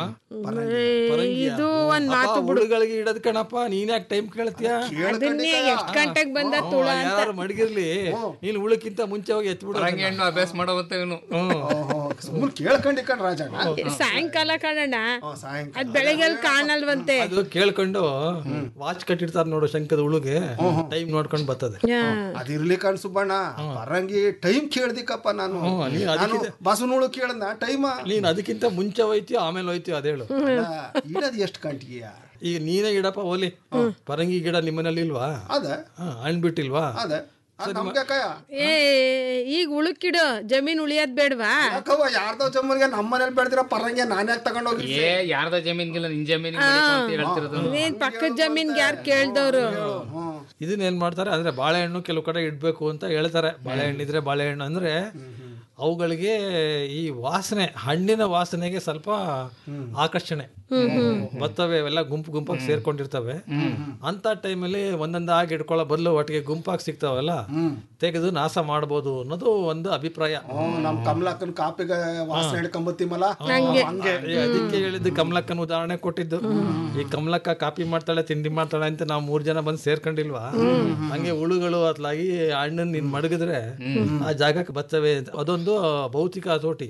ಇದು ಒಂದ್ ಮಾತು ಹುಡುಗಳಿಗೆ ಇಡೋದ್ ಕಣಪ್ಪ ನೀನ್ ಯಾಕೆ ಟೈಮ್ ಕೇಳ್ತೀಯ ಅದನ್ನೇ ಎಷ್ಟ್ ಗಂಟೆಗ್ ಬಂದ ತುಳ ಅಂತ ಯಾರು ಮಡಗಿರ್ಲಿ ನೀನ್ ಉಳಕ್ಕಿಂತ ಮುಂಚೆ ಹೋಗಿ ಎತ್ಬಿಡು ಹಂಗೆ ಹಣ್ಣು ಅಭ್ಯಾಸ ಮಾಡೋವಂತ ಇವನು ಸುಮ್ಮನೆ ಕೇಳ್ಕೊಂಡಿಕಂಡ್ ರಾಜಣ್ಣ ಸಾಯಂಕಾಲ ಕಾಣಣ್ಣ ಸಾಯಂಕಾಲ ಅದ್ ಬೆಳಗ್ಗೆ ಕಾಣಲ್ವಂತೆ ಅದು ಕೇಳ್ಕೊಂಡು ವಾಚ್ ಕಟ್ಟಿರ್ತಾರ ನೋಡು ಶಂಕದ ಉಳುಗೆ ಟೈಮ್ ನೋಡ್ಕೊಂಡು ಬರ್ತದೆ ಅದಿರ್ಲಿ ಕಣ್ ಸುಬ್ಬಣ್ಣ ಪರಂಗಿ ಟೈಮ್ ಕೇಳ್ದಿಕ್ಕಪ್ಪ ನಾನು ಹ್ಮ್, ನೀನ್ ನಾನು ಅದಕ್ಕಿದೆ. ಬಸವನೂಳು ಕೇಳ್ದ ಟೈಮ್ ನೀನ್ ಅದಕ್ಕಿಂತ ಮುಂಚೆ ಹೋಯ್ತೀಯ ಆಮೇಲೆ ಹೋಯ್ತೀಯ ಅದೇಳು ಇಡೋದು ಎಷ್ಟು ಗಂಟೆಗೆಯ ಈಗ ನೀನೇ ಗಿಡಪ್ಪ ಓಲಿ ಪರಂಗಿ ಗಿಡ ನಿಮ್ಮನೇಲಿ ಇಲ್ವಾ ಅದ ಹಾ, ಹಣ್ಣ್ ಬಿಟ್ಟಿಲ್ವಾ ಅದ ನಮ್ಗೆ ಕಯ ಏ ಈಗ ಉಳುಕಿಡು ಜಮೀನ್ ಉಳಿಯೋದ್ ಬೇಡ್ವಾ ಯಾಕವ್ವ ಯಾರ್ದೋ ಜಮ್ಮನ್ಗೆ ನಮ್ಮ ಮನೇಲಿ ಬೆಳೆದಿರೋ ಪರಂಗಿ ನಾನು ಯಾಕೆ ತಗೊಂಡೋಗಿ ಏ ಯಾರ್ದ ಜಮೀನ್ಗಿಲ್ಲ ನಿನ್ ಜಮೀನಿಗೆ ಅಂತ ಹೇಳ್ತಿರೋದು ನೀನ್ ಪಕ್ಕದ ಜಮೀನ್ಗೆ ಯಾರು ಕೇಳ್ದವ್ರು ಇದನ್ನ ಏನ್ ಮಾಡ್ತಾರೆ ಅಂದ್ರೆ ಬಾಳೆಹಣ್ಣು ಕೆಲವು ಕಡೆ ಇಡ್ಬೇಕು ಅಂತ ಹೇಳ್ತಾರೆ ಬಾಳೆಹಣ್ಣಿದ್ರೆ ಬಾಳೆಹಣ್ಣು ಅಂದ್ರೆ ಅವುಗಳಿಗೆ ಈ ವಾಸನೆ ಹಣ್ಣಿನ ವಾಸನೆಗೆ ಸ್ವಲ್ಪ ಆಕರ್ಷಣೆ ಬರ್ತವೆ ಅವೆಲ್ಲ ಗುಂಪು ಗುಂಪಾಗಿ ಸೇರ್ಕೊಂಡಿರ್ತವೆ ಅಂತ ಟೈಮಲ್ಲಿ ಒಂದೊಂದಾಗಿ ಇಟ್ಕೊಳ್ಳೋ ಬದಲು ಒಟ್ಟಿಗೆ ಗುಂಪಾಗಿ ಸಿಗ್ತಾವಲ್ಲ ತೆಗೆದು ನಾಶ ಮಾಡ್ಬೋದು ಅನ್ನೋದು ಒಂದು ಅಭಿಪ್ರಾಯ ನಮ್ ಕಮಲಾಕನ್ ಕಾಪಿಗೆ ವಾಸನೆ ಹಿಡ್ಕೊಂಬತ್ತೀಮಲ್ಲ ಹಂಗೆ ಏ, ಅದಕ್ಕೆ ಹೇಳಿದ್ದು ಕಮಲಕ್ಕನ ಉದಾಹರಣೆ ಕೊಟ್ಟಿದ್ದು ಈ ಕಮಲಕ್ಕ ಕಾಪಿ ಮಾಡ್ತಾಳೆ ತಿಂಡಿ ಮಾಡ್ತಾಳೆ ಅಂತ ನಾವು ಮೂರ್ ಜನ ಬಂದು ಸೇರ್ಕೊಂಡಿಲ್ವಾ ಹಂಗೆ ಹುಳುಗಳು ಅತ್ಲಾಗಿ ಹಣ್ಣನ್ ನೀನ್ ಮಡಗಿದ್ರೆ ಆ ಜಾಗಕ್ಕೆ ಬರ್ತವೆ ಅಂತ. ಅದೊಂದು ಭೌತಿಕ ಹತೋಟಿ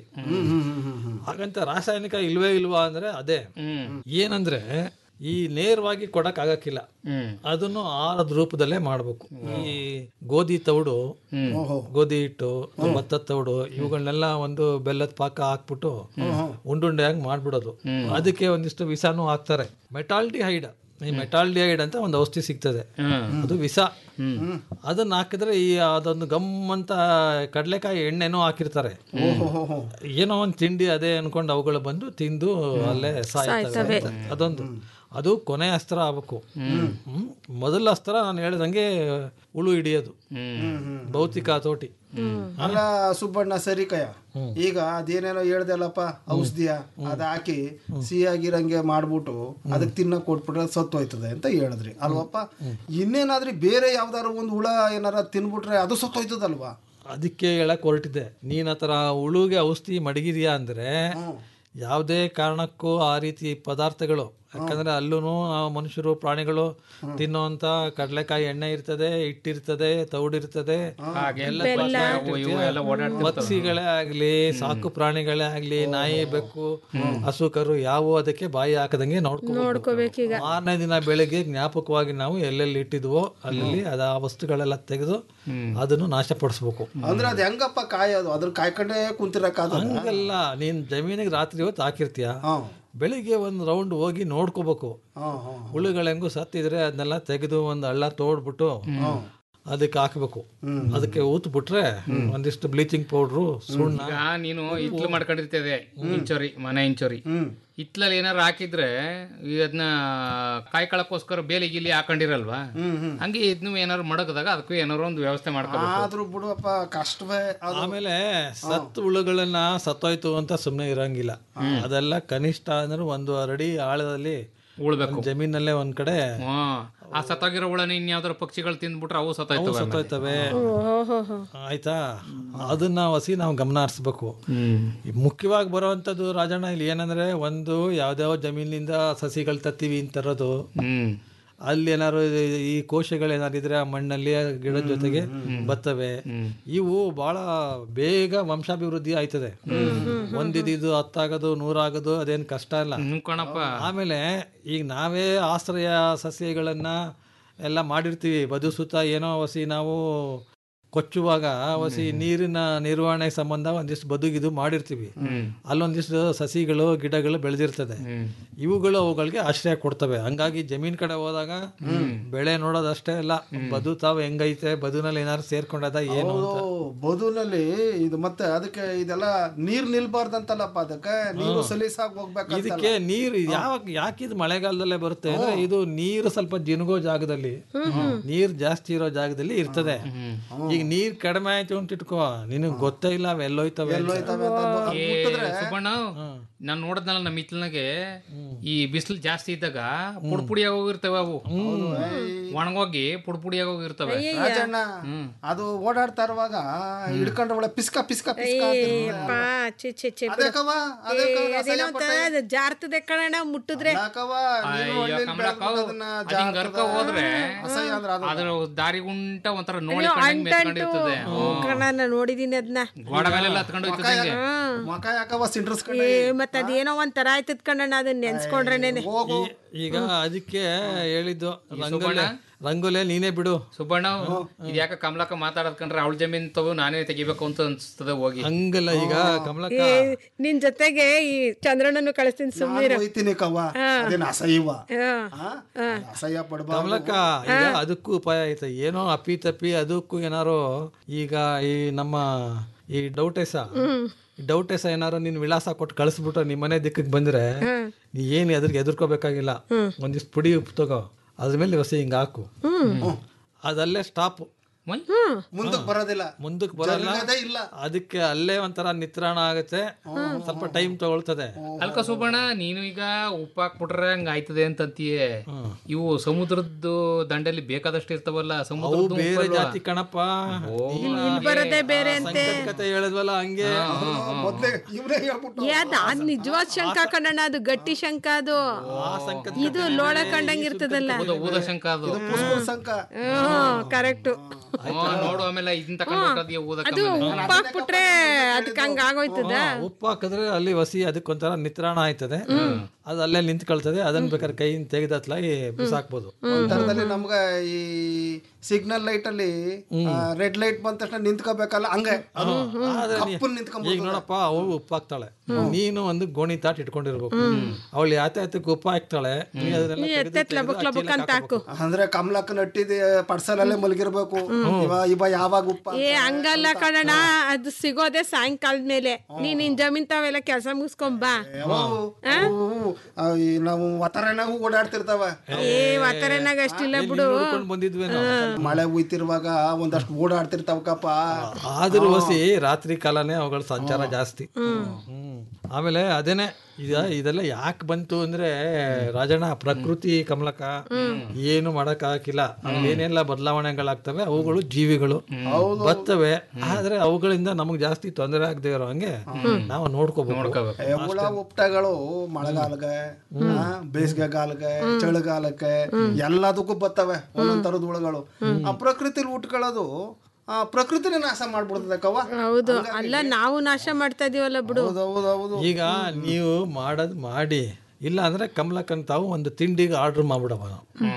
ಹಾಗಂತ ರಾಸಾಯನಿಕ ಇಲ್ವೇ ಇಲ್ವಾ ಅಂದ್ರೆ ಅದೇ ಏನಂದ್ರೆ ಈ ನೇರವಾಗಿ ಕೊಡಕ್ ಆಗಕ್ಕಿಲ್ಲ ಅದನ್ನು ಆಹಾರದ ರೂಪದಲ್ಲೇ ಮಾಡ್ಬೇಕು ಈ ಗೋಧಿ ತೌಡು ಗೋಧಿ ಹಿಟ್ಟು ಭತ್ತದ ತೌಡು ಇವುಗಳನ್ನೆಲ್ಲ ಒಂದು ಬೆಲ್ಲದ ಪಾಕ ಹಾಕ್ಬಿಟ್ಟು ಉಂಡುಂಡೆಯಾಗಿ ಮಾಡ್ಬಿಡೋದು ಅದಕ್ಕೆ ಒಂದಿಷ್ಟು ವಿಷಾನು ಹಾಕ್ತಾರೆ ಮೆಟಾಲ್ಡಿಹೈಡ್ ಈ ಮೆಟಾಲ್ಡಿಹೈಡ್ ಅಂತ ಒಂದು ಔಷಧಿ ಸಿಗ್ತದೆ ಅದು ವಿಷ ಅದನ್ನ ಹಾಕಿದ್ರೆ ಈ ಅದೊಂದು ಗಮ್ ಅಂತ ಕಡಲೆಕಾಯಿ ಎಣ್ಣೆನೂ ಹಾಕಿರ್ತಾರೆ ಏನೋ ಒಂದು ತಿಂಡಿ ಅದೇ ಅನ್ಕೊಂಡು ಅವುಗಳು ಬಂದು ತಿಂದು ಅಲ್ಲೇ ಸಾಯ್ತವೆ ಅಂತ. ಅದೊಂದು ಅದು ಕೊನೆ ಅಸ್ತ್ರ ಆಗ್ಬೇಕು ಹ್ಮ್. ಮೊದಲ ಅಸ್ತ್ರ ನಾನು ಹೇಳ್ದಂಗೆ ಹುಳು ಹಿಡಿಯೋದು ಭೌತಿಕ ಹತೋಟಿ ಅಲ್ಲ ಸುಬ್ಬಣ್ಣ ಸರಿ ಕಯ ಈಗ ಅದೇನೇನೋ ಹೇಳ್ದಲ್ಲಪ್ಪ ಔಷಧಿಯ ಅದ್ ಹಾಕಿ ಸಿಹಿಯಾಗಿರಂಗೆ ಮಾಡ್ಬಿಟ್ಟು ಅದಕ್ಕೆ ತಿನ್ನಕ್ ಕೊಟ್ಬಿಟ್ರೆ ಸತ್ತು ಹೋಯ್ತದೆ ಅಂತ ಹೇಳಿದ್ರಿ ಅಲ್ವಪ್ಪ ಇನ್ನೇನಾದ್ರೂ ಬೇರೆ ಯಾವ್ದಾದ್ರು ಒಂದು ಹುಳ ಏನಾರ ತಿನ್ಬಿಟ್ರೆ ಅದು ಸತ್ತು ಹೋಯ್ತದಲ್ವಾ ಅದಕ್ಕೆ ಹೇಳಕ್ ಹೊರಟಿದ್ದೆ ನೀನ್ ಆ ಥರ ಹುಳುಗೆ ಔಷಧಿ ಮಡಗಿದ್ಯಾ ಅಂದ್ರೆ ಯಾವುದೇ ಕಾರಣಕ್ಕೂ ಆ ರೀತಿ ಪದಾರ್ಥಗಳು ಯಾಕಂದ್ರೆ ಅಲ್ಲೂ ಮನುಷ್ಯರು ಪ್ರಾಣಿಗಳು ತಿನ್ನುವಂತ ಕಡಲೆಕಾಯಿ ಎಣ್ಣೆ ಇರ್ತದೆ ಹಿಟ್ಟಿರ್ತದೆ ತೌಡಿರ್ತದೆ ಎಲ್ಲ ಅವು ಇವು ಎಲ್ಲ ಓಡಾಡ್ತಿರ್ತವೆ. ಪಕ್ಷಿಗಳೇ ಆಗ್ಲಿ ಸಾಕು ಪ್ರಾಣಿಗಳೇ ಆಗ್ಲಿ ನಾಯಿ ಬೆಕ್ಕು ಹಸು ಕರು ಯಾವ ಅದಕ್ಕೆ ಬಾಯಿ ಹಾಕದಂಗೆ ನೋಡ್ಕೋಬೇಕೀಗ ಮಾರನೇ ದಿನ ಬೆಳಿಗ್ಗೆ ಜ್ಞಾಪಕವಾಗಿ ನಾವು ಎಲ್ಲೆಲ್ಲಿ ಇಟ್ಟಿದ್ವೋ ಅಲ್ಲಿ ಅದ ಆ ವಸ್ತುಗಳೆಲ್ಲ ತೆಗೆದು ಅದನ್ನು ನಾಶಪಡಿಸ್ಬೇಕು ಅಂದ್ರೆ ಅದ್ ಹೆಂಗಪ್ಪ ಕಾಯೋದು ಅದ್ರ ಕಾಯ್ಕೊಂಡೇ ಕುಂತಿರಕ್ಕಾದ ಹಂಗಲ್ಲ ನೀನ್ ಜಮೀನಿಗೆ ರಾತ್ರಿ ಹೊತ್ತು ಹಾಕಿರ್ತೀಯ ಬೆಳಿಗ್ಗೆ ಒಂದು ರೌಂಡ್ ಹೋಗಿ ನೋಡ್ಕೋಬೇಕು ಹುಳುಗಳು ಹೆಂಗು ಸತ್ತಿದ್ರೆ ಅದನ್ನೆಲ್ಲ ತೆಗೆದು ಒಂದು ಹಳ್ಳ ತೋಡ್ಬಿಟ್ಟು ಅದಕ್ಕೆ ಹಾಕ್ಬೇಕು ಅದಕ್ಕೆ ಊತ್ ಬಿಟ್ರೆ ಒಂದಿಷ್ಟು ಬ್ಲೀಚಿಂಗ್ ಪೌಡ್ರು ಸುಣ್ಣ ಈಗ ನೀನು ಇತ್ಲು ಮಾಡ್ಕೊಂಡಿರ್ತದೆ ಇಂಚೋರಿ ಮನೆ ಇಂಚೋರಿ ಇತ್ಲಲ್ಲಿ ಏನಾರು ಹಾಕಿದ್ರೆ ಈ ಅದನ್ನ ಕಾಯ್ಕೊಳಕ್ಕೋಸ್ಕರ ಬೇಲಿ ಗಿಲಿ ಹಾಕೊಂಡಿರಲ್ವಾ ಹಂಗೆ ಇದನ್ನು ಏನಾರು ಮಡಗದಾಗ ಅದಕ್ಕೂ ಏನಾರು ಒಂದು ವ್ಯವಸ್ಥೆ ಮಾಡ್ಕೋಬೇಕು ಆದ್ರೂ ಬಿಡುವಪ್ಪ ಕಷ್ಟವೇ ಅದು ಆಮೇಲೆ ಸತ್ತು ಹುಳುಗಳನ್ನ ಸತ್ತೋಯ್ತು ಅಂತ ಸುಮ್ಮನೆ ಇರಂಗಿಲ್ಲ ಅದೆಲ್ಲ ಕನಿಷ್ಠ ಅಂದ್ರೆ ಒಂದು ಅರಡಿ ಆಳದಲ್ಲಿ ಉಳ್ಬೇಕು ಒಂದ್ ಜಮೀನಲ್ಲೇ ಒಂದ್ ಕಡೆ ಹ್ಮ್ ಆ ಸತ್ತಾಗಿರೋ ಹುಳನ ಇನ್ಯಾವ್ದಾರು ಪಕ್ಷಿಗಳು ತಿಂದ್ಬಿಟ್ರೆ ಅವು ಅವು ಸತ್ತಾಯ್ತವೆ ಆಮೇಲೆ. ಸತ್ತೋಯ್ತವೆ ಆಯ್ತಾ ಅದನ್ನ ವಸಿ ನಾವು ಗಮನ ಹರಿಸ್ಬೇಕು ಮುಖ್ಯವಾಗಿ ಬರುವಂತದ್ದು ರಾಜಣ್ಣ ಇಲ್ಲಿ ಏನಂದ್ರೆ ಒಂದು ಯಾವ್ದಾವ ಜಮೀನಿಂದ ಸಸಿಗಳು ತತ್ತೀವಿ ಅಂತ ತರೋದು ಅಲ್ಲಿ ಏನಾದ್ರು ಈ- ಈ ಕೋಶಗಳು ಏನಾದ್ರು ಇದ್ರೆ ಆ ಮಣ್ಣಲ್ಲಿ ಆ ಗಿಡದ ಜೊತೆಗೆ ಬರ್ತವೆ ಇವು ಬಹಳ ಬೇಗ ವಂಶಾಭಿವೃದ್ಧಿ ಆಯ್ತದೆ ಒಂದಿದ್ದು ಹತ್ತಾಗೋದು ನೂರಾಗೋದು ಅದೇನು ಕಷ್ಟ ಇಲ್ಲ ಕಣಪ್ಪ ಆಮೇಲೆ ಈಗ ನಾವೇ ಆಶ್ರಯ ಸಸ್ಯಗಳನ್ನ ಎಲ್ಲ ಮಾಡಿರ್ತೀವಿ ಬದು ಸುತ್ತ ಏನೋ ಹೊಸಿ ನಾವು ಕೊಚ್ಚುವಾಗ ಹೊಸಿ ನೀರಿನ ನಿರ್ವಹಣೆ ಸಂಬಂಧ ಒಂದಿಷ್ಟು ಬದುಗಿದು ಮಾಡಿರ್ತೀವಿ ಅಲ್ಲೊಂದಿಷ್ಟು ಸಸಿಗಳು ಗಿಡಗಳು ಬೆಳೆದಿರ್ತದೆ ಇವುಗಳು ಅವುಗಳಿಗೆ ಆಶ್ರಯ ಕೊಡ್ತವೆ ಹಂಗಾಗಿ ಜಮೀನ್ ಕಡೆ ಹೋದಾಗ ಬೆಳೆ ನೋಡೋದಷ್ಟೇ ಅಲ್ಲ ಬದು ತಾವು ಹೆಂಗೈತೆ ಬದುನಲ್ಲಿ ಏನಾದ್ರು ಸೇರ್ಕೊಂಡದ ಏನು ಅಂತ ಬದುನಲ್ಲಿ ಇದು ಮತ್ತೆ ಅದಕ್ಕೆ ಇದೆಲ್ಲ ನೀರ್ ನಿಲ್ಬಾರ್ದಂತಲ್ಲಪ್ಪ ಅದಕ್ಕೆ ನೀರು ಸಲೀಸಾಗಿ ಹೋಗ್ಬೇಕಂತ ಇದಕ್ಕೆ ನೀರು ಯಾವಾಗ ಯಾಕೆ ಇದು ಮಳೆಗಾಲದಲ್ಲೇ ಬರುತ್ತೆ ಅಂದ್ರೆ ಇದು ನೀರು ಸ್ವಲ್ಪ ಜಿನುಗೋ ಜಾಗದಲ್ಲಿ ನೀರ್ ಜಾಸ್ತಿ ಇರೋ ಜಾಗದಲ್ಲಿ ಇರ್ತದೆ ಈಗ ನೀರ್ ಕಡಿಮೆ ಆಯ್ತು ಅಂತ ಇಟ್ಕೋ ನಿನಗ್ ಗೊತ್ತೇ ಇಲ್ಲ ಅವ್ ಎಲ್ಲೋಯ್ತವೆ ಏ, ಸುಬ್ಬಣ್ಣ ನಾನ್ ನೋಡಿದ್ನಲ್ಲ ನಮ್ಮ ಹಿತ್ಲನಾಗೆ ಈ ಬಿಸಿಲು ಜಾಸ್ತಿ ಇದ್ದಾಗ ಪುಡ್ ಪುಡಿಯಾಗಿ ಹೋಗಿರ್ತವೆ ಅವು ಒಣಗೋಗಿ ಪುಡ್ ಪುಡಿಯಾಗಿ ಹೋಗಿರ್ತವೆ ರಾಜಣ್ಣ ಅದು ಓಡಾಡ್ತಾ ಇರುವಾಗ ಹಿಡ್ಕೊಂಡ್ರೆ ಒಳ್ಳೆ ಪಿಸ್ಕ ಪಿಸ್ಕ ಪಿಸ್ಕ ಏಪ್ಪ, ಛೆ, ಛೆ, ಛೆ, ಬಿಡು. ಅದೇಕವ್ವ, ಅದೇಕ ಏ, ಅದೇನೋ ಅಸಹ್ಯ ಒಂಥರ ಅದು ಜಾರ್ತದೆ ಕಣಣ್ಣ ಮುಟ್ಟಿದ್ರೆ ಅಯ್ಯೋ, ಕಮಲಕ್ಕ, ಅದ್ ಹಿಂಗ್ ಹರ್ಕ ಹೋದ್ರೆ ಅದ್ರ ದಾರಿ ಗುಂಟ ಒಂಥರ ನೋಡಿ ಮೆತ್ಕೊಂಡಿರ್ತದೆ ಕಣ ನೋಡಿದೀನಿ ಅದನ್ನ ಗೋಡ ಮೇಲೆಲ್ಲ ಹತ್ಕೊಂಡು ಹೋಯ್ತದೆ ಮಕ ಯಾಕವ ಸಿಂಡ್ರಸ್ಕೊಂಡೆ ಏ ಮತ್ತ ಅದೇನೋ ಒಂಥರ ಆಯ್ತದ ಕಣಣ್ಣ ಅದನ್ನ ನೆನ್ಸ್ಕೊಂಡ್ರೇನೆ ಈ- ಈಗ ಅದಕ್ಕೆ ಹೇಳಿದ್ದು ರಂಗೋಲೆ ರಂಗೋಲೆ ನೀನೇ ಬಿಡು ಸುಬ್ಬಣ್ಣ ಇದ್ಯಾಕ ಕಮಲಕ್ಕ ಮಾತಾಡೋದ್ ಕಂಡ್ರೆ ಅವಳ ಜಮೀನ್ ತಗೋ ನಾನೇ ತೆಗಿಬೇಕು ಅಂತ ಅನ್ಸ್ತದೆ ಹೋಗಿ ಹಂಗಲ್ಲ ಈಗ ಕಮಲಕ್ಕ ಏ ನಿನ್ ಜೊತೆಗೆ ಈ ಚಂದ್ರಣ್ಣನು ಕಳಿಸ್ತೀನಿ ಸುಮ್ಮನೆ ಹೋಯ್ತೀನಿ ಕವ್ವ ಅದೇನು ಅಸಹ್ಯವ ಹಾ ಆ? ಅಸಹ್ಯ ಪಡ್ಬಾರ್ದು ಕಮಲಕ್ಕ ಈಗ ಅದಕ್ಕೂ ಉಪಾಯ ಐತೆ ಏನೋ ಅಪ್ಪಿ ತಪ್ಪಿ ಅದಕ್ಕೂ ಏನಾರು ಈಗ ಈ ನಮ್ಮ ಈ ಡೌಟೆಸ ಈ ಡೌಟೆಸ ಏನಾರು ನೀನ್ ವಿಳಾಸ ಕೊಟ್ಟು ಕಳಿಸ್ಬಿಟ್ಟು ನಿಮ್ಮ ಮನೆ ದಿಕ್ಕಕ್ಕೆ ಬಂದ್ರೆ ನೀ ಏನು ಅದ್ರಿಗೆ ಎದುರ್ಕೋಬೇಕಾಗಿಲ್ಲ ಒಂದಿಷ್ಟು ಪುಡಿ ಉಪ್ಪು ತಗೋ ಅದ್ರ ಮೇಲೆ ಹೊಸ ಹಿಂಗ ಹಾಕು ಅದಲ್ಲೇ ಸ್ಟಾಪ್ ಮುಂದಕ್ಕೆ ಬರೋದಿಲ್ಲ ಮುಂದಕ್ಕೆ ಬರಲ್ಲ ಜರುಗದೇ ಇಲ್ಲ ಅದಕ್ಕೆ ಅಲ್ಲೇ ಒಂಥರ ನಿತ್ರಾಣ ಆಗುತ್ತೆ ಸ್ವಲ್ಪ ಟೈಮ್ ತಗೊಳ್ತದೆ ಅಲ್ಕ ಸುಬ್ಬಣ್ಣ ನೀನು ಈಗ ಉಪ್ಪು ಹಾಕ್ಬಿಟ್ರೆ ಹಂಗ ಆಯ್ತದೆ ಅಂತಂತೀಯೇ ಇವು ಸಮುದ್ರದ್ದು ದಂಡೆಲಿ ಬೇಕಾದಷ್ಟು ಇರ್ತಾವಲ್ಲ ಅವು ಸಮುದ್ರದ ಬೇರೆ ಜಾತಿ ಕಣಪ್ಪ ಇಲ್ಲಿ ಬರೋದೇ ಬೇರೆ ಅಂತೆ ಕತೆ ಹೇಳಿದ್ವಲ್ಲ ಹಂಗೆ ಮೊದ್ಲೇ ಇವ್ರೇ ಹೇಳ್ಬಿಟ್ಟು ಯಾದ ಅದ್ ನಿಜವಾದ ಶಂಕ ಕಣಣ್ಣ ಅದು ಗಟ್ಟಿ ಶಂಕ ಅದು ಇದು ಲೋಳ ಕಂಡಂಗ್ ಇರ್ತದಲ್ಲ ಊದ ಶಂಕ ಅದು ಸಂಕ ಹ್ಮ್ ಕರೆಕ್ಟ್ ಹ್ಮ್, ನೋಡು ಆಮೇಲೆ ಇದನ್ನ ತಗೊಂಡು ಊದಕ್ಕ ಅದು ಉಪ್ಪು ಹಾಕ್ಬಿಟ್ರೆ ಅದಕ್ಕೆ ಹಂಗ ಆಗೋಯ್ತದ ಉಪ್ಪು ಹಾಕಿದ್ರೆ ಅಲ್ಲಿ ಹಸಿ ಅದಕ್ಕೊಂಥರ ನಿತ್ರಾಣ ಆಯ್ತದೆ ಅದು ಅಲ್ಲೇ ನಿಂತ್ಕೊಳ್ತದೆ ಅದನ್ನ ಬೇಕಾದ್ರೆ ಕೈಯಿಂದ ತೆಗೆದತ್ಲಾಗಿ ಬಿಸಾಕ್ಬೋದು ಒಂಥರದಲ್ಲಿ ನಮ್ಗ ಈ ಸಿಗ್ನಲ್ ಲೈಟ್ ಅಲ್ಲಿ ರೆಡ್ ಲೈಟ್ ಬಂದ ತಕ್ಷಣ ನಿಂತ್ಕೋಬೇಕಲ್ಲ ಹಂಗೆ ಅದು ಆದ್ರೆ ನೀ- ಕಪ್ಪನ್ ಈಗ ನಿಂತ್ಕೊಂಡ್ಬಿಡ್ತದೆ. ನೋಡಪ್ಪ ಅವಳು ಉಪ್ಪು ಹಾಕ್ತಾಳೆ ನೀನು ಒಂದು ಗೋಣಿ ತಾಟ್ ಇಟ್ಕೊಂಡಿರ್ಬೇಕು ಅವಳು ಯಾತ ಯಾತಕ್ಕೆ ಉಪ್ಪು ಹಾಕ್ತಾಳೆ ನೀ ಅದನ್ನೆಲ್ಲ ತೆಗ್ದು ಎತ್ತೆತ್ ತೆಗ್ದು ಲಬಕ್ ಆ ಲಬಕ್ ಚೀಲಕ್ಕೆ ಅಂತ ಹಾಕು ಅಂದ್ರೆ ಕಮಲಕ್ಕ ನಟ್ಟಿದ ಪಡ್ಸಲಲ್ಲೇ ಮಲಗಿರ್ಬೇಕು ಇವ ಇವ ಯಾವಾಗ ಉಪ್ಪ ಏ ಹಂಗಲ್ಲ ಕಣಣ್ಣ ಅದು ಸಿಗೋದೆ ಸಾಯಂಕಾಲದ ಮೇಲೆ ನೀನ್ ನಿನ್ ಜಮೀನ್ ತಾವೆಲ್ಲ ಕೆಲಸ ಮುಗಿಸ್ಕೊಂಬಾ ಅವು- ಅವು, ಆ, ಈ ನಾವು ವತರನಾಗೂ ಓಡಾಡ್ತಿರ್ತಾವ ಏ ವಾತಾವರಣಾಗ ಅಷ್ಟಿಲ್ಲ ಬಿಡು ನೋಡ್ಕೊಂಡು ಬಂದಿದ್ವೇನೋ ಮಳೆ ಉಯ್ತಿರುವಾಗ ಒಂದಷ್ಟು ಓಡಾಡ್ತಿರ್ತಾವಕಪ್ಪ ಆದ್ರೂ ಹೊಸಿ ರಾತ್ರಿ ಕಾಲನೇ ಅವುಗಳ ಸಂಚಾರ ಜಾಸ್ತಿ ಹ್ಮ್ ಆಮೇಲೆ ಅದೇನೆ ಈಗ ಇದೆಲ್ಲ ಯಾಕೆ ಬಂತು ಅಂದ್ರೆ ರಾಜಣ್ಣ ಪ್ರಕೃತಿ ಕಮಲಕ ಏನು ಮಾಡಕ್ ಹಾಕಿಲ್ಲ ಏನೆಲ್ಲ ಬದಲಾವಣೆಗಳಾಗ್ತವೆ ಅವುಗಳು ಜೀವಿಗಳು ಬರ್ತವೆ ಆದ್ರೆ ಅವುಗಳಿಂದ ನಮಗ್ ಜಾಸ್ತಿ ತೊಂದರೆ ಆಗದೆ ಇರೋ ಹಂಗೆ ನಾವು ನೋಡ್ಕೋಬೇಕು ಏ, ಹುಳ ಉಪ್ಟಗಳು ಮಳೆಗಾಲಕ್ಕೆ ಆ, ಬೇಸಿಗೆಗಾಲಕ್ಕೆ ಚಳಿಗಾಲಕ್ಕೆ ಎಲ್ಲದಕ್ಕೂ ಬರ್ತವೆ ಒಂದೊಂದ್ ತರದ ಹುಳಗಳು ಆ ಪ್ರಕೃತಿಲಿ ಉಟ್ಕೊಳ್ಳೋದು ಆ ಪ್ರಕೃತಿನೇ ನಾಶ ಮಾಡ್ಬಿಡ್ತದೆ ಕವ್ವ ಹೌದು ಅಲ್ಲ ನಾವು ನಾಶ ಮಾಡ್ತಾ ಇದೀವಲ್ಲ ಬಿಡು ಹೌದೌದು ಈಗ ನೀವು ಮಾಡೋದ್ ಮಾಡಿ ಇಲ್ಲ ಅಂದ್ರೆ ಕಮಲಕ್ಕನ್ ತಾವು ಒಂದು ತಿಂಡಿಗೆ ಆರ್ಡರ್ ಮಾಡ್ಬಿಡವ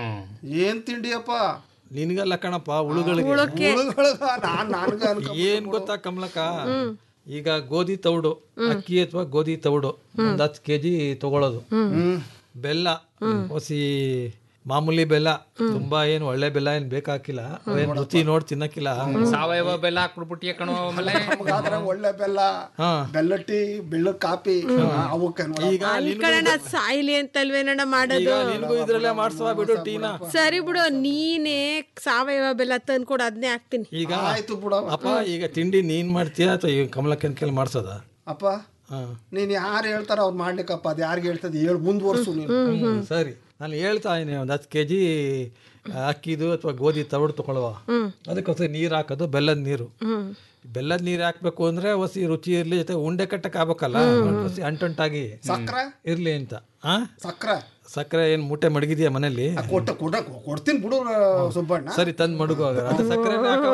ಏನ್ ತಿಂಡಿಯಪ್ಪ ನಿನ್ಗಲ್ಲ ಕಣಪ್ಪ ಹುಳುಗಳಿಗೆ ಹುಳುಗಳ್ಗ ನಾನ್ ನನ್ಗ ಅನ್ಕೊ ಏನ್ ಗೊತ್ತಾ ಕಮಲಕ್ಕ ಈಗ ಗೋಧಿ ತೌಡು ಅಕ್ಕಿ ಅಥವಾ ಗೋಧಿ ತೌಡು ಒಂದ್ ಹತ್ತು ಕೆಜಿ ತಗೊಳ್ಳೋದು ಬೆಲ್ಲ ಹೊಸಿ ಮಾಮೂಲಿ ಬೆಲ್ಲ ತುಂಬಾ ಏನು ಒಳ್ಳೆ ಬೆಲ್ಲ ಏನ್ ಬೇಕಾಕಿಲ್ಲ ಅವೇನ್ ರುಚಿ ನೋಡ್ ತಿನ್ನಕ್ಕಿಲ್ಲ ಸಾವಯವ ಬೆಲ್ಲ ಹಾಕ್ಬಿಟ್ಬಿಟ್ಟಿಯ ಕಣೋ ಆಮೇಲೆ ನಮ್ಗಾದ್ರೆ ಒಳ್ಳೆ ಬೆಲ್ಲ ಹಾ ಬೆಲ್ಲ ಟೀ ಬೆಲ್ಲ ಕಾಪಿ ಅವಕ್ಕೆ ಈಗ ಅಲ್ಲಿ ಕಣಣ್ಣ ಸಾಯ್ಲಿ ಅಂತಲ್ವೇನಣ್ಣ ಈಗ ಮಾಡೋದು ನಿನ್ಗೂ ಇದ್ರಲ್ಲೇ ಮಾಡ್ಸುವ ಬಿಡು ಟೀನಾ ಸರಿ ಬಿಡು ನೀನೇ ಸಾವಯವ ಬೆಲ್ಲ ತಂದ್ಕೊಡು ಅದನ್ನೇ ಹಾಕ್ತೀನಿ ಈಗ ಆಯ್ತು ಬಿಡವ ಅಪ್ಪ ಈಗ ತಿಂಡಿ ನೀನ್ ಮಾಡ್ತೀಯಾ ಅಥವಾ ಈಗ ಕಮಲಕ್ಕನ್ ಕೇಳಿ ಮಾಡ್ಸೋದ ಅಪ್ಪ ಹಾ ನೀನ್ ಯಾರು ಹೇಳ್ತಾರ ಅವ್ರು ಮಾಡ್ಲಿಕ್ಕಪ್ಪ ಅದು ಯಾರಿಗೆ ಹೇಳ್ತದೆ ಹೇಳು ಮುಂದುವರ್ಸು ನೀನು ಸರಿ ನಾನು ಹೇಳ್ತಾ ಇದೀನಿ ಒಂದು ಹತ್ತು ಕೆ ಜಿ ಅಕ್ಕಿದು ಅಥವಾ ಗೋಧಿ ತವಡು ತಗೊಳ್ಳುವ ಅದಕ್ಕೋಸ್ಕರ ನೀರು ಹಾಕೋದು ಬೆಲ್ಲದ ನೀರು ಬೆಲ್ಲದ ನೀರು ಹಾಕ್ಬೇಕು ಅಂದ್ರೆ ಹೊಸಿ ರುಚಿ ಇರ್ಲಿ ಜೊತೆ ಉಂಡೆ ಕಟ್ಟಕ್ ಆಗ್ಬೇಕಲ್ಲ ಹೊಸಿ ಅಂಟುಂಟಾಗಿ ಸಕ್ರೆ ಇರ್ಲಿ ಅಂತ ಆ? ಸಕ್ರೆ ಸಕ್ಕರೆ ಏನ್ ಮೂಟೆ ಮಡಗಿದ್ಯಾ ಮನೇಲಿ ಕೊಟ್ಟ ಕೊಡ ಕೊಡ್ತೀನಿ ಬಿಡು ಸುಬ್ಬಣ್ಣ ಸರಿ ತಂದ್ ಮಡಗು ಹಾಗಾದ್ರೆ. ಅದು ಸಕ್ಕರೆ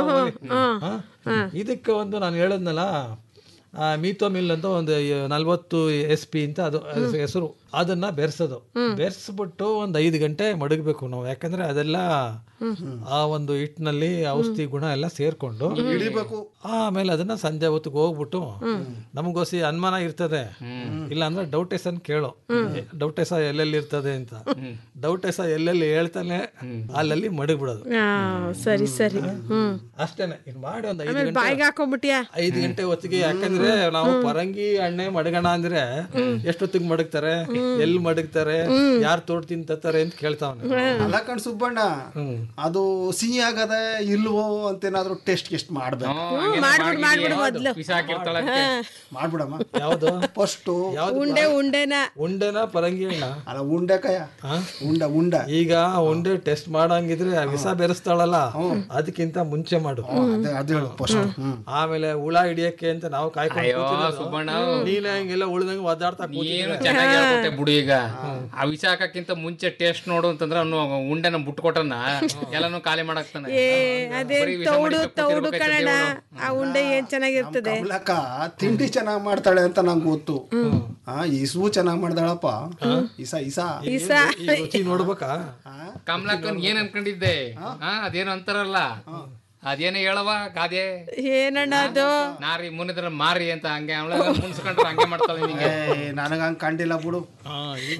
ಇದಕ್ಕೆ ಒಂದು ನಾನು ಹೇಳದ್ನಲ್ಲ ಮೀತೋ ಮಿಲ್ ಅಂತ ಒಂದು ನಲ್ವತ್ತು ಎಸ್ ಪಿ ಅಂತ ಅದು ಅದು ಹೆಸರು ಅದನ್ನ ಬೆರೆಸೋದು ಬೆರೆಸ್ಬಿಟ್ಟು ಒಂದು ಐದು ಗಂಟೆ ಮಡಗಬೇಕು ನಾವು ಯಾಕಂದ್ರೆ ಅದೆಲ್ಲ ಆ ಒಂದು ಹಿಟ್ಟಿನಲ್ಲಿ ಔಷಧಿ ಗುಣ ಎಲ್ಲ ಸೇರ್ಕೊಂಡು ಹಿಡಿಬೇಕು ಆಮೇಲೆ ಅದನ್ನ ಸಂಜೆ ಹೊತ್ತಿಗೆ ಹೋಗ್ಬಿಟ್ಟು ನಮಗೋಸಿ ಅನುಮಾನ ಇರ್ತದೆ ಇಲ್ಲ ಅಂದ್ರೆ ಡೌಟೇಸನ್ ಕೇಳೋ ಡೌಟೇಸ ಎಲ್ಲೆಲ್ಲಿ ಇರ್ತದೆ ಅಂತ ಡೌಟೇಸ ಎಲ್ಲೆಲ್ಲಿ ಹೇಳ್ತಾನೆ ಅಲ್ಲಲ್ಲಿ ಮಡಗ್ಬಿಡೋದು ಆ, ಸರಿ ಸರಿ ಹ್ಮ್ ಅಷ್ಟೇನೆ ಇನ್ ಮಾಡಿ ಒಂದು ಐದು ಆಮೇಲೆ ಗಂಟೆ ಬಾಯಿಗೆ ಹಾಕೊಂಬಿಟ್ಯಾ ಐದು ಗಂಟೆ ಹೊತ್ತಿಗೆ ಯಾಕಂದ್ರೆ ನಾವು ಪರಂಗಿ ಎಣ್ಣೆ ಮಡಗೋಣ ಅಂದ್ರೆ ಎಷ್ಟೊತ್ತಿಗೆ ಮಡಗ್ತಾರೆ ಎಲ್ಲಿ ಮಡಗ್ತಾರೆ ಯಾರು ತೋಟ ತಿಂತಾರೆ ಅಂತ ಕೇಳ್ತಾವನೆ ಅಲ್ಲ ಕಣ್ ಸುಬ್ಬಣ್ಣ ಅದು ಸಿಹಿ ಆಗದೆ ಇಲ್ವೋ ಅಂತೇನಾದ್ರೂ ಟೆಸ್ಟ್ ಗಿಸ್ಟ್ ಮಾಡ್ಬೇಕು ಮಾಡ್ಬಿಡು ಮಾಡ್ಬಿಡು ಮೊದ್ಲು ವಿಷ ಹಾಕಿರ್ತಾಳೆ ಮಾಡ್ಬಿಡಮ್ಮ ಯಾವ್ದು ಫಸ್ಟ್ ಉಂಡೆ ಉಂಡೆನ ಉಂಡೆನ ಪರಂಗಿ ಹಣ್ಣ ಅಲ್ಲ ಉಂಡೆಕಾಯ ಉಂಡ ಉಂಡ ಈಗ ಉಂಡೆ ಟೆಸ್ಟ್ ಮಾಡಂಗಿದ್ರೆ ಆ ವಿಷ ಬೆರೆಸ್ತಾಳಲ್ಲ ಅದಕ್ಕಿಂತ ಮುಂಚೆ ಮಾಡು ಅದೇ ಅದು ಹೇಳು ಫಸ್ಟ್ ಹ್ಮ್ ಆಮೇಲೆ ಹುಳ ಹಿಡಿಯಕ್ಕೆ ಅಂತ ನಾವು ಕಾಯ್ಕೊಂಡು ಅಯ್ಯೋ ಕೂತಿರೋದು. ಸುಬ್ಬಣ್ಣ ನೀನ್ ಹಂಗೆಲ್ಲ ಉಳ್ದಂಗೆ ಒದ್ದಾಡ್ತಾ ಏನು ಕೂತಿದ್ರೆ ಚೆನ್ನಾಗಿ ಹೇಳ್ಕೊಟ್ಟೆ ಬಿಡು ಈಗ ಆ ವಿಷ ಹಾಕಕ್ಕಿಂತ ಮುಂಚೆ ಟೇಸ್ಟ್ ನೋಡು ಅಂತಂದ್ರೆ ಅವನು ಉಂಡೆನ ಬಿಟ್ಕೊಟ್ಟನ ಎಲ್ಲಾನು ಖಾಲಿ ಮಾಡಾಕ್ತಾನೆ ಏ ಅದೇ ಬರೀ ವಿಷ ತೌಡು ಮಡಿಕೆ ತೌಡು ಕೂತಿರ್ಬೇಕಾಯ್ತದೆ ಕಣಣ ಇವ್ನು. ಆ ಉಂಡೆ ಏನ್ ಚೆನ್ನಾಗಿರ್ತದೆ ಕಮಲಕ್ಕ ತಿಂಡಿ ಚೆನ್ನಾಗ್ ಮಾಡ್ತಾಳೆ ಅಂತ ನಂಗೆ ಗೊತ್ತು ಆ ಇಸು ಚೆನ್ನಾಗ್ ಮಾಡ್ದಾಳಪ್ಪ ಇಸ ಇಸ ಇಸ ಈ ರುಚಿ ನೋಡ್ಬೇಕಾ ಕಮಲಕ್ಕನ್ ಏನ್ ಅನ್ಕೊಂಡಿದ್ದೆ ಹಾ ಅದೇನೋ ಅಂತಾರಲ್ಲ ಅದೇನೋ ಹೇಳವ ಗಾದೆ ಏನಣ್ಣ ಅದು ನಾರಿ ಮುನಿದ್ರ ಮಾರಿ ಅಂತ ಹಂಗೆ ಅವಳ ಮುನ್ಸ್ಕೊಂಡ್ರೆ ಹಂಗೆ ಮಾಡ್ತಾಳೆ ನಿಂಗೆ ಏ ನನಗ ಹಂಗ್ ಕಂಡಿಲ್ಲ ಬಿಡು ಆ, ಈಗ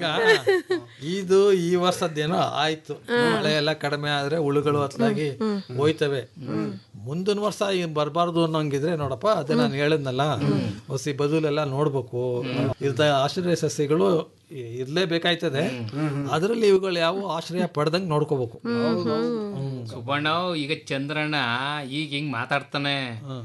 ಇದು ಈ ವರ್ಷದ್ದೇನೋ ಆಯ್ತು ಮಳೆ ಎಲ್ಲ ಕಡಿಮೆ ಆದ್ರೆ ಹುಳುಗಳು ಹತ್ಲಾಗಿ ಹೋಯ್ತವೆ ಮುಂದಿನ ವರ್ಷ ಈಗ ಬರಬಾರ್ದು ಅನ್ನೋಂಗಿದ್ರೆ ನೋಡಪ್ಪ ಅದೇ ನಾನು ಹೇಳಿದ್ನಲ್ಲ ಹೊಸಿ ಬದುಲೆಲ್ಲ ನೋಡ್ಬೇಕು ಇರ್ದ ಆಶ್ರಯ ಸಸ್ಯಗಳು ಇ- ಇರ್ಲೇಬೇಕಾಯ್ತದೆ ಅದರಲ್ಲಿ ಇವುಗಳು ಯಾವ ಆಶ್ರಯ ಪಡೆದಂಗ್ ನೋಡ್ಕೋಬೇಕು ಸುಬ್ಬಣ್ಣ ಈಗ ಚಂದ್ರಣ್ಣ ಈಗ ಹಿಂಗ್ ಮಾತಾಡ್ತಾನೆ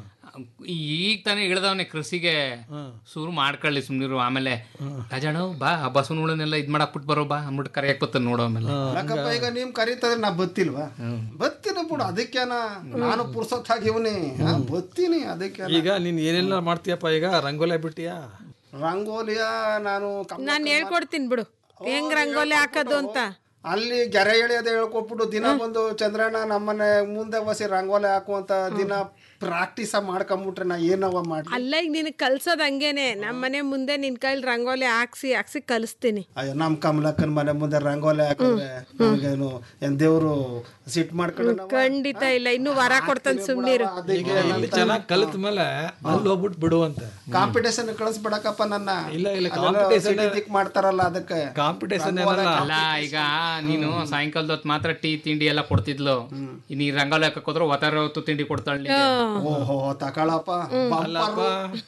ಈಗ ತಾನೇ ಇಳ್ದವನೆ ಕೃಷಿಗೆ ಶುರು ಮಾಡ್ಕೊಳ್ಳಿ ಸುಮ್ನಿರು ಆಮೇಲೆ ರಾಜಣ್ಣ ಬಾ ಆ ಬಸವನಗಳನ್ನೆಲ್ಲ ಇದ್ ಮಾಡಕ್ ಬಿಟ್ಟು ಬರೋ ಬಾ ಅಂದ್ಬಿಟ್ಟು ಕರೆಯಕ್ ಬತ್ತ ನೋಡು ಆಮೇಲೆ ಯಾಕಪ್ಪ ಈಗ ನೀವ್ ಕರೀತದ್ರೆ ನಾ ಬತ್ತಿಲ್ವಾ ಬತ್ತೀನಿ ಬಿಡು ಅದಕ್ಕೇನ ನಾನು ಪುರ್ಸೊತ್ ಆಗಿವ್ನಿ ಆ, ಬತ್ತೀನಿ ಅದಕ್ಕೆ ಈಗ ನೀನ್ ಏನೆಲ್ಲ ಮಾಡ್ತೀಯಪ್ಪ ಈಗ ರಂಗೋಲೆ ಬಿಟ್ಟಿಯಾ ರಂಗೋಲಿಯ ನಾನು ಕಮ್- ನಾನು ಹೇಳ್ಕೊಡ್ತೀನಿ ಬಿಡು ಹೆಂಗ್ ರಂಗೋಲಿ ಹಾಕೋದು ಅಂತ ಅಲ್ಲಿ ಗೆರೆ ಎಳೆಯೋದೇ ಹೇಳ್ಕೊಟ್ಬಿಟ್ಟು ದಿನ ಬಂದು ಚಂದ್ರಣ್ಣ ನಮ್ಮನೆ ಮುಂದೆ ಬಸಿ ರಂಗೋಲಿ ಹಾಕುವಂತ ದಿನ ಪ್ರಾಕ್ಟೀಸ ಮಾಡ್ಕೊಂಬಿಟ್ರೆ ನಾ ಏನವ ಮಾಡಿ ಅಲ್ಲ ಈಗ ನಿನಗೆ ಕಲ್ಸೋದ್ ಹಂಗೇನೆ ನಮ್ಮ ಮನೆ ಮುಂದೆ ನಿನ್ ಕೈಲಿ ರಂಗೋಲಿ ಹಾಕ್ಸಿ ಹಾಕ್ಸಿ ಕಲಿಸ್ತೀನಿ ಅಯ್ಯೋ ನಮ್ ಕಮಲಕ್ಕನ ಮನೆ ಮುಂದೆ ರಂಗೋಲಿ ಹಾಕಿದ್ರೆ ನಮ್ಗೇನು ಏನ್ ದೇವ್ರು ಸಿಟ್ ಮಾಡ್ಕೊಂಡು ನಾವು ಖಂಡಿತ ಇಲ್ಲ ಇನ್ನು ವರ ಕೊಡ್ತಾನೆ ಸುಮ್ನಿರು ಈಗ ಇಲ್ಲಿ ಚೆನ್ನಾಗಿ ಕಲಿತ ಮೇಲೆ ಅಲ್ಲಿ ಹೋಗ್ಬಿಟ್ಟು ಬಿಡುವಂತೆ ಕಾಂಪಿಟೇಷನ್ ಕಳಿಸ್ಬಿಡಕಪ್ಪ ನನ್ನ ಇಲ್ಲ ಇಲ್ಲ ಅದೆಲ್ಲ ಕಾಂಪಿಟೇಷನ್ ಸಿಟಿ ದಿಕ್ ಮಾಡ್ತಾರಲ್ಲ ಅದಕ್ಕೆ ಕಾಂಪಿಟೇಷನ್ ಏನಲ್ಲ ಅಲ್ಲ ಈಗ ನೀನು ಸಾಯಂಕಾಲದ ಹೊತ್ತು ಮಾತ್ರ ಟೀ ತಿಂಡಿ ಎಲ್ಲ ಕೊಡ್ತಿದ್ಲು ನೀ ರಂಗೋಲಿ ಹಾಕಕ್ ಹೋದ್ರೆ ಒತ್ತಾರ ಹೊತ್ತು ತಿಂಡಿ ಕೊಡ್ತಾಳೆ ನಿಂಗೆ. ಓಹೋ ತಕೊಳಪ್ಪ ಅಲ್ಲಪ್ಪ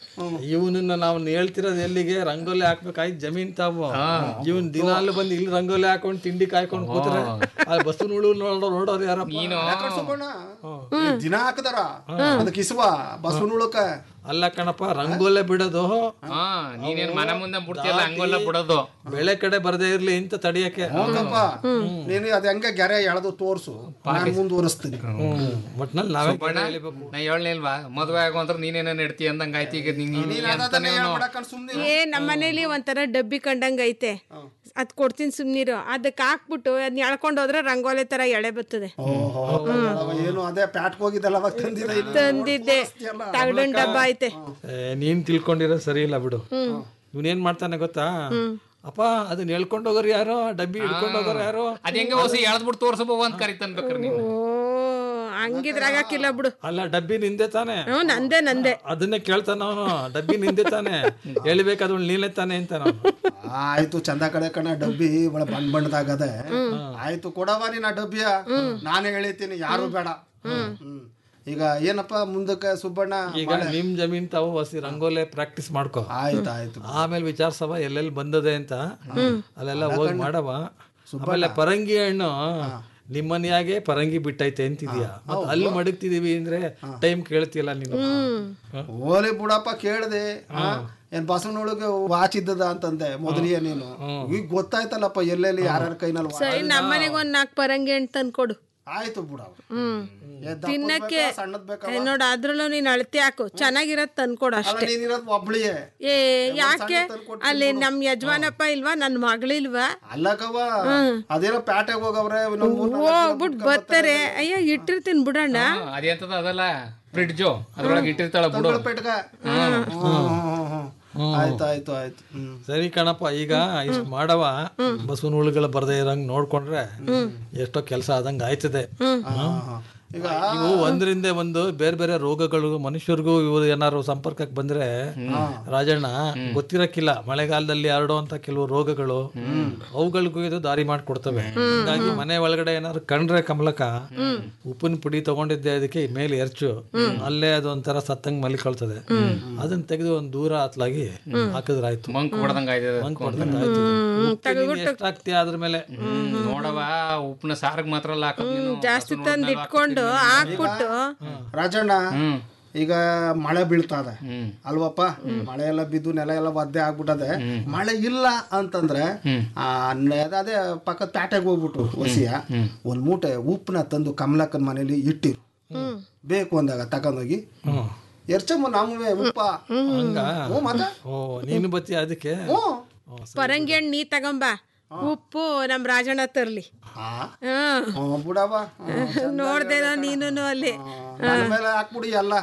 ಇವನನ್ನ ನಾವು ಹೇಳ್ತಿರೋದು ಎಲ್ಲಿಗೆ ರಂಗೋಲಿ ಹಾಕ್ಬೇಕಾಯ್ತು ಜಮೀನ್ ತಾವು ಇವನ್ ದಿನಾಲು ಬಂದು ಇಲ್ಲಿ ರಂಗೋಲಿ ಹಾಕೊಂಡು ತಿಂಡಿ ಕಾಯ್ಕೊಂಡು ಕೂತ್ರೆ ಅಲ್ಲಿ ಬಸ್ಸು ನೋಡು ನೋಡೋ ನೋಡೋರು ಯಾರಪ್ಪ ನೀನು ಸುಬ್ಬಣ್ಣ ದಿನ ಹಾಕದಾರ ಅದಕ್ಕೆ ಇಸುವ ಬಸವನ ಉಳಕ ಅಲ್ಲ ಕಣಪ್ಪ ರಂಗೋಲೆ ಬಿಡೋದು ಹಾ ನೀನೇನ್ ಮನೆ ಮುಂದೆ ಬಿಡ್ತೀಯಲ್ಲ ಹಂಗೆಲ್ಲ ಬಿಡೋದು ಬೆಳೆ ಕಡೆ ಬರದೇ ಇರ್ಲಿ ಅಂತ ತಡಿಯಕ್ಕೆ ಹೋಗಪ್ಪ ನೀನು ಅದ್ ಹೆಂಗೆ ಗೆರೆ ಎಳೆದು ತೋರ್ಸು ನಾನು ಮುಂದುವರಿಸ್ತೀನಿ ಒಟ್ನಲ್ಲಿ ನಾವೇ ಬಣ್ಣ ನಾ ಹೇಳಲಿಲ್ವಾ ಮದುವೆ ಆಗೋ ಅಂದ್ರೆ ನೀನೇನೋ ನೆಡ್ತಿ ಅಂದಂಗ ಆಯ್ತು ಈಗ ನೀನ್ ನೀನ್ ಅಂತಾನೆ ಅವ್ನು. ಸುಮ್ನೆ ಏ ನಮ್ಮ ಮನೇಲಿ ಒಂಥರ ಡಬ್ಬಿ ಕಂಡಂಗ್ ಐತೆ ಅದ್ ಕೊಡ್ತೀನಿ ಸುಮ್ನಿರು ಅದಕ್ಕೆ ಹಾಕ್ಬಿಟ್ಟು ಅದನ್ನ ಎಳ್ಕೊಂಡು ಹೋದ್ರೆ ರಂಗೋಲಿ ತರ ಎಳೆ ಬರ್ತದೆ ಓಹೋ ಅವ ಏನು ಅದೇ ಪ್ಯಾಟ್ಗೆ ಹೋಗಿದ್ದಲ್ಲ ಅವಾಗ ತಂದಿಲ್ಲ ಇಲ್ಲಿ. ತಂದಿದ್ದೆ ತಗಡನ್ ಡಬ್ಬ ಐತೆ ಏ, ನೀನ್ ತಿಳ್ಕೊಂಡಿರೋ ಸರಿ ಇಲ್ಲ ಬಿಡು ಇವನೇನ್ ಮಾಡ್ತಾನೆ ಗೊತ್ತಾ ಅಪ್ಪ ಅದನ್ನ ಹೇಳ್ಕೊಂಡು ಹೋಗೋರು ಯಾರೋ ಡಬ್ಬಿ ಹಿಡ್ಕೊಂಡು ಹೋಗೋರು ಯಾರೋ ಅದ್ ಹೆಂಗೆ ಹೊಸ ಎಳ್ದ್ಬಿಟ್ಟು ತೋರ್ಸಬೋ ಅಂತ ಕರಿತಾನೆ ಬೇಕಾರೆ ನೀನು ಓ ಹಂಗಿದ್ರೆ ಆಗಕ್ಕಿಲ್ಲ ಬಿಡು ಅಲ್ಲ ಡಬ್ಬಿ ನಿಂದೆ ತಾನೆ ಹ್ಞೂ ನಂದೇ ನಂದೇ ಅದನ್ನೇ ಕೇಳ್ತಾನ ಅವನು ಡಬ್ಬಿ ನಿಂದೆ ತಾನೆ ಹೇಳ್ಬೇಕಾದ್ರೆ ನೀನೇ ತಾನೆ ಅಂತ ನಾವು ಆಯ್ತು ಚಂದ ಕಡೆ ಕಣ ಡಬ್ಬಿ ಒಳ ಬಣ್ಣ ಬಣ್ಣದಾಗದೆ ಆಯ್ತು ಕೊಡವ ನೀನ್ ಆ ಡಬ್ಬಿಯ ನಾನೇ ಹೇಳಿತೀನಿ ಯಾರು ಬೇಡ ಹ್ಮ್. ಈಗ ಏನಪ್ಪ ಮುಂದಕ್ಕೆ ಸುಬ್ಬಣ್ಣ ಈಗ ನಿಮ್ ಜಮೀನ್ ತಾವು ಹಸಿ ರಂಗೋಲೆ ಪ್ರಾಕ್ಟೀಸ್ ಮಾಡ್ಕೋ ಆಯ್ತು ಆಯ್ತು ಆಮೇಲೆ ವಿಚಾರ್ಸವ ಎಲ್ಲೆಲ್ಲಿ ಬಂದದೆ ಅಂತ ಅಲ್ಲೆಲ್ಲ ಹೋಗಿ ಮಾಡವ ಆಮೇಲೆ ಪರಂಗಿ ಹಣ್ಣು ನಿಮ್ಮನೆಯಾಗೆ ಪರಂಗಿ ಬಿಟ್ಟೈತೆ ಅಂತಿದ್ಯಾ ಮತ್ತ್ ಅಲ್ಲಿ ಮಡಗ್ತಿದೀವಿ ಅಂದ್ರೆ ಟೈಮ್ ಕೇಳ್ತಿಯಲ್ಲ ನೀನು ಓಲಿ ಬಿಡಪ್ಪ ಕೇಳ್ದೆ ಆ, ಏನ್ ಬಸವನೊಳಗೆ ವಾಚ್ ಇದ್ದದ ಅಂತಂದೆ ಮೊದಲಿಗೆ ನೀನು ಈಗ ಗೊತ್ತಾಯ್ತಲ್ಲಪ್ಪ ಎಲ್ಲೆಲ್ಲಿ ಯಾರ್ಯಾರ ಕೈನಲ್ಲಿ ವಾ- ಸರಿ ನಮ್ಮ ಮನೆಗೆ ಒಂದ್ ನಾಲ್ಕು ಪರಂಗಿ ಹಣ್ಣು ತಂದ್ಕೊಡು ಆಯ್ತು ಬಿಡ ಹ್ಮ್ ಏ, ದಪ್ಪದ್ ತಿನ್ನಕ್ಕೆ ಬೇಕಾ, ಸಣ್ಣದ್ ಬೇಕಾ? ನೋಡು ಅದ್ರಲ್ಲೂ ನೀನ್ ಅಳತೆ ಹಾಕು ಚೆನ್ನಾಗಿರೋದ್ ತಂದ್ಕೊಡು ಅಲ್ಲ ಅಷ್ಟೇ ನೀನಿರೋದು ಒಬ್ಳಿಯೇ ಏ ಯಾಕೆ ಅಲ್ಲಿ ನಮ್ ಯಜಮಾನಪ್ಪ ಇಲ್ವಾ ನನ್ ಮಗಳಿಲ್ವಾ ಅಲ್ಲಕವ ಅದೇನೋ ಪ್ಯಾಟೆಗೆ ಹೋಗವ್ರೆ ಇನ್ನೊಂದ್ ಮೂರ್ ನಾಲ್ಕು ದಿನ ಹೋಗ್ಬಿಟ್ ಬರ್ತಾರೆ ಅಯ್ಯ ಇಟ್ಟಿರ್ತೀನಿ ಬಿಡಣ್ಣ ಅದೆಂತದ ಅದಲ್ಲ ಫ್ರಿಡ್ಜು ಅದ್ರೊಳಗೆ ಇಟ್ಟಿರ್ತಾಳ ಬಿಡು ತಂಗಳ ಪೆಟ್ಗ ಆಯ್ತು ಆಯ್ತು ಆಯ್ತು ಹ್ಮ್ ಸರಿ ಕಣಪ್ಪ ಈಗ ಇಷ್ಟು ಮಾಡವ ಬಸವನ ಹುಳುಗಳು ಬರ್ದೇ ಇರಂಗ್ ನೋಡ್ಕೊಂಡ್ರೆ ಎಷ್ಟೋ ಕೆಲಸ ಆದಂಗ ಆಯ್ತದೆ ಹ್ಮ್. ಇವು ಒಂದರಿಂದ ಒಂದು ಬೇರೆ ಬೇರೆ ರೋಗಗಳು ಮನುಷ್ಯರಿಗೂ ಇವು ಏನಾದ್ರು ಸಂಪರ್ಕಕ್ಕೆ ಬಂದ್ರೆ ರಾಜಣ್ಣ ಗೊತ್ತಿರಕ್ಕಿಲ್ಲ ಮಳೆಗಾಲದಲ್ಲಿ ಹರಡುವಂತ ಕೆಲವು ರೋಗಗಳು ಅವುಗಳಿಗೂ ಇದು ದಾರಿ ಮಾಡಿಕೊಡ್ತವೆ ಹೀಗಾಗಿ ಮನೆ ಒಳಗಡೆ ಏನಾದ್ರು ಕಂಡ್ರೆ ಕಮಲಕ ಉಪ್ಪಿನ ಪುಡಿ ತಗೊಂಡಿದ್ದೆ ಅದಕ್ಕೆ ಮೇಲೆ ಎರ್ಚು ಅಲ್ಲೇ ಅದು ಒಂಥರ ಸತ್ತಂಗ್ ಮಲಿಕೊಳ್ತದೆ ಅದನ್ನ ತೆಗೆದು ಒಂದ್ ದೂರ ಹತ್ಲಾಗಿ ಹಾಕಿದ್ರಾಯ್ತು ಮಂಕ್ ಹೊಡ್ದಂಗ ಆಯ್ತದೆ ಮಂಕ್ ಹೊಡ್ದಂಗ್ ಆಯ್ತು ಉಪ್ಪು ನೀನ್ ಎಷ್ಟ್ ಹಾಕ್ತೀಯ ಅದ್ರ ಮೇಲೆ ನೋಡವ ಉಪ್ಪನ್ನ ಸಾರಿಗೆ ಮಾತ್ರ ಅಲ್ಲ ಹಾಕೋದ್ ನೀನು. ಜಾಸ್ತಿ ತಂದ್ ಇಟ್ಕೊಂಡು ಹಾಕ್ಬಿಟ್ಟು ರಾಜಣ್ಣ ಈಗ ಮಳೆ ಬೀಳ್ತದ ಅಲ್ವಪ್ಪ ಮಳೆ ಎಲ್ಲ ಬಿದ್ದು ನೆಲ ಎಲ್ಲ ಒದ್ದೆ ಆಗ್ಬಿಟ್ಟದೆ ಮಳೆ ಇಲ್ಲ ಅಂತಂದ್ರೆ ಆ ನೆ- ಅದೇ ಪಕ್ಕದ ಪ್ಯಾಟೆಗೆ ಹೋಗ್ಬಿಟ್ಟು ಒಸಿಯ ಒಂದ್ ಮೂಟೆ ಉಪ್ಪನ್ನ ತಂದು ಕಮಲಕ್ಕನ ಮನೇಲಿ ಇಟ್ಟಿರು ಬೇಕು ಅಂದಾಗ ತಗೊಂಡೋಗಿ ಎರ್ಚಮ್ಮ ನಮ್ಮವೇ ಉಪ್ಪ ಹಂಗ ಹ್ಞೂ ಮತ್ತೆ ಓ ನೀನು ಬತ್ತಿ ಅದಕ್ಕೆ ಹ್ಞೂ ಪರಂಗಿ ಹಣ್ಣು ನೀ ತಗೊಂಬ ಉಪ್ಪು ನಮ್ ರಾಜಣ್ಣ ತರ್ಲಿ ಆ ಹ್ಮ್ ಹ್ಞೂ ಬಿಡವ ನೋಡ್ದೇನೋ ನೀನು ಅಲ್ಲಿ ನನ್ನ ಮೇಲೆ ಹಾಕ್ಬಿಡಿ ಎಲ್ಲ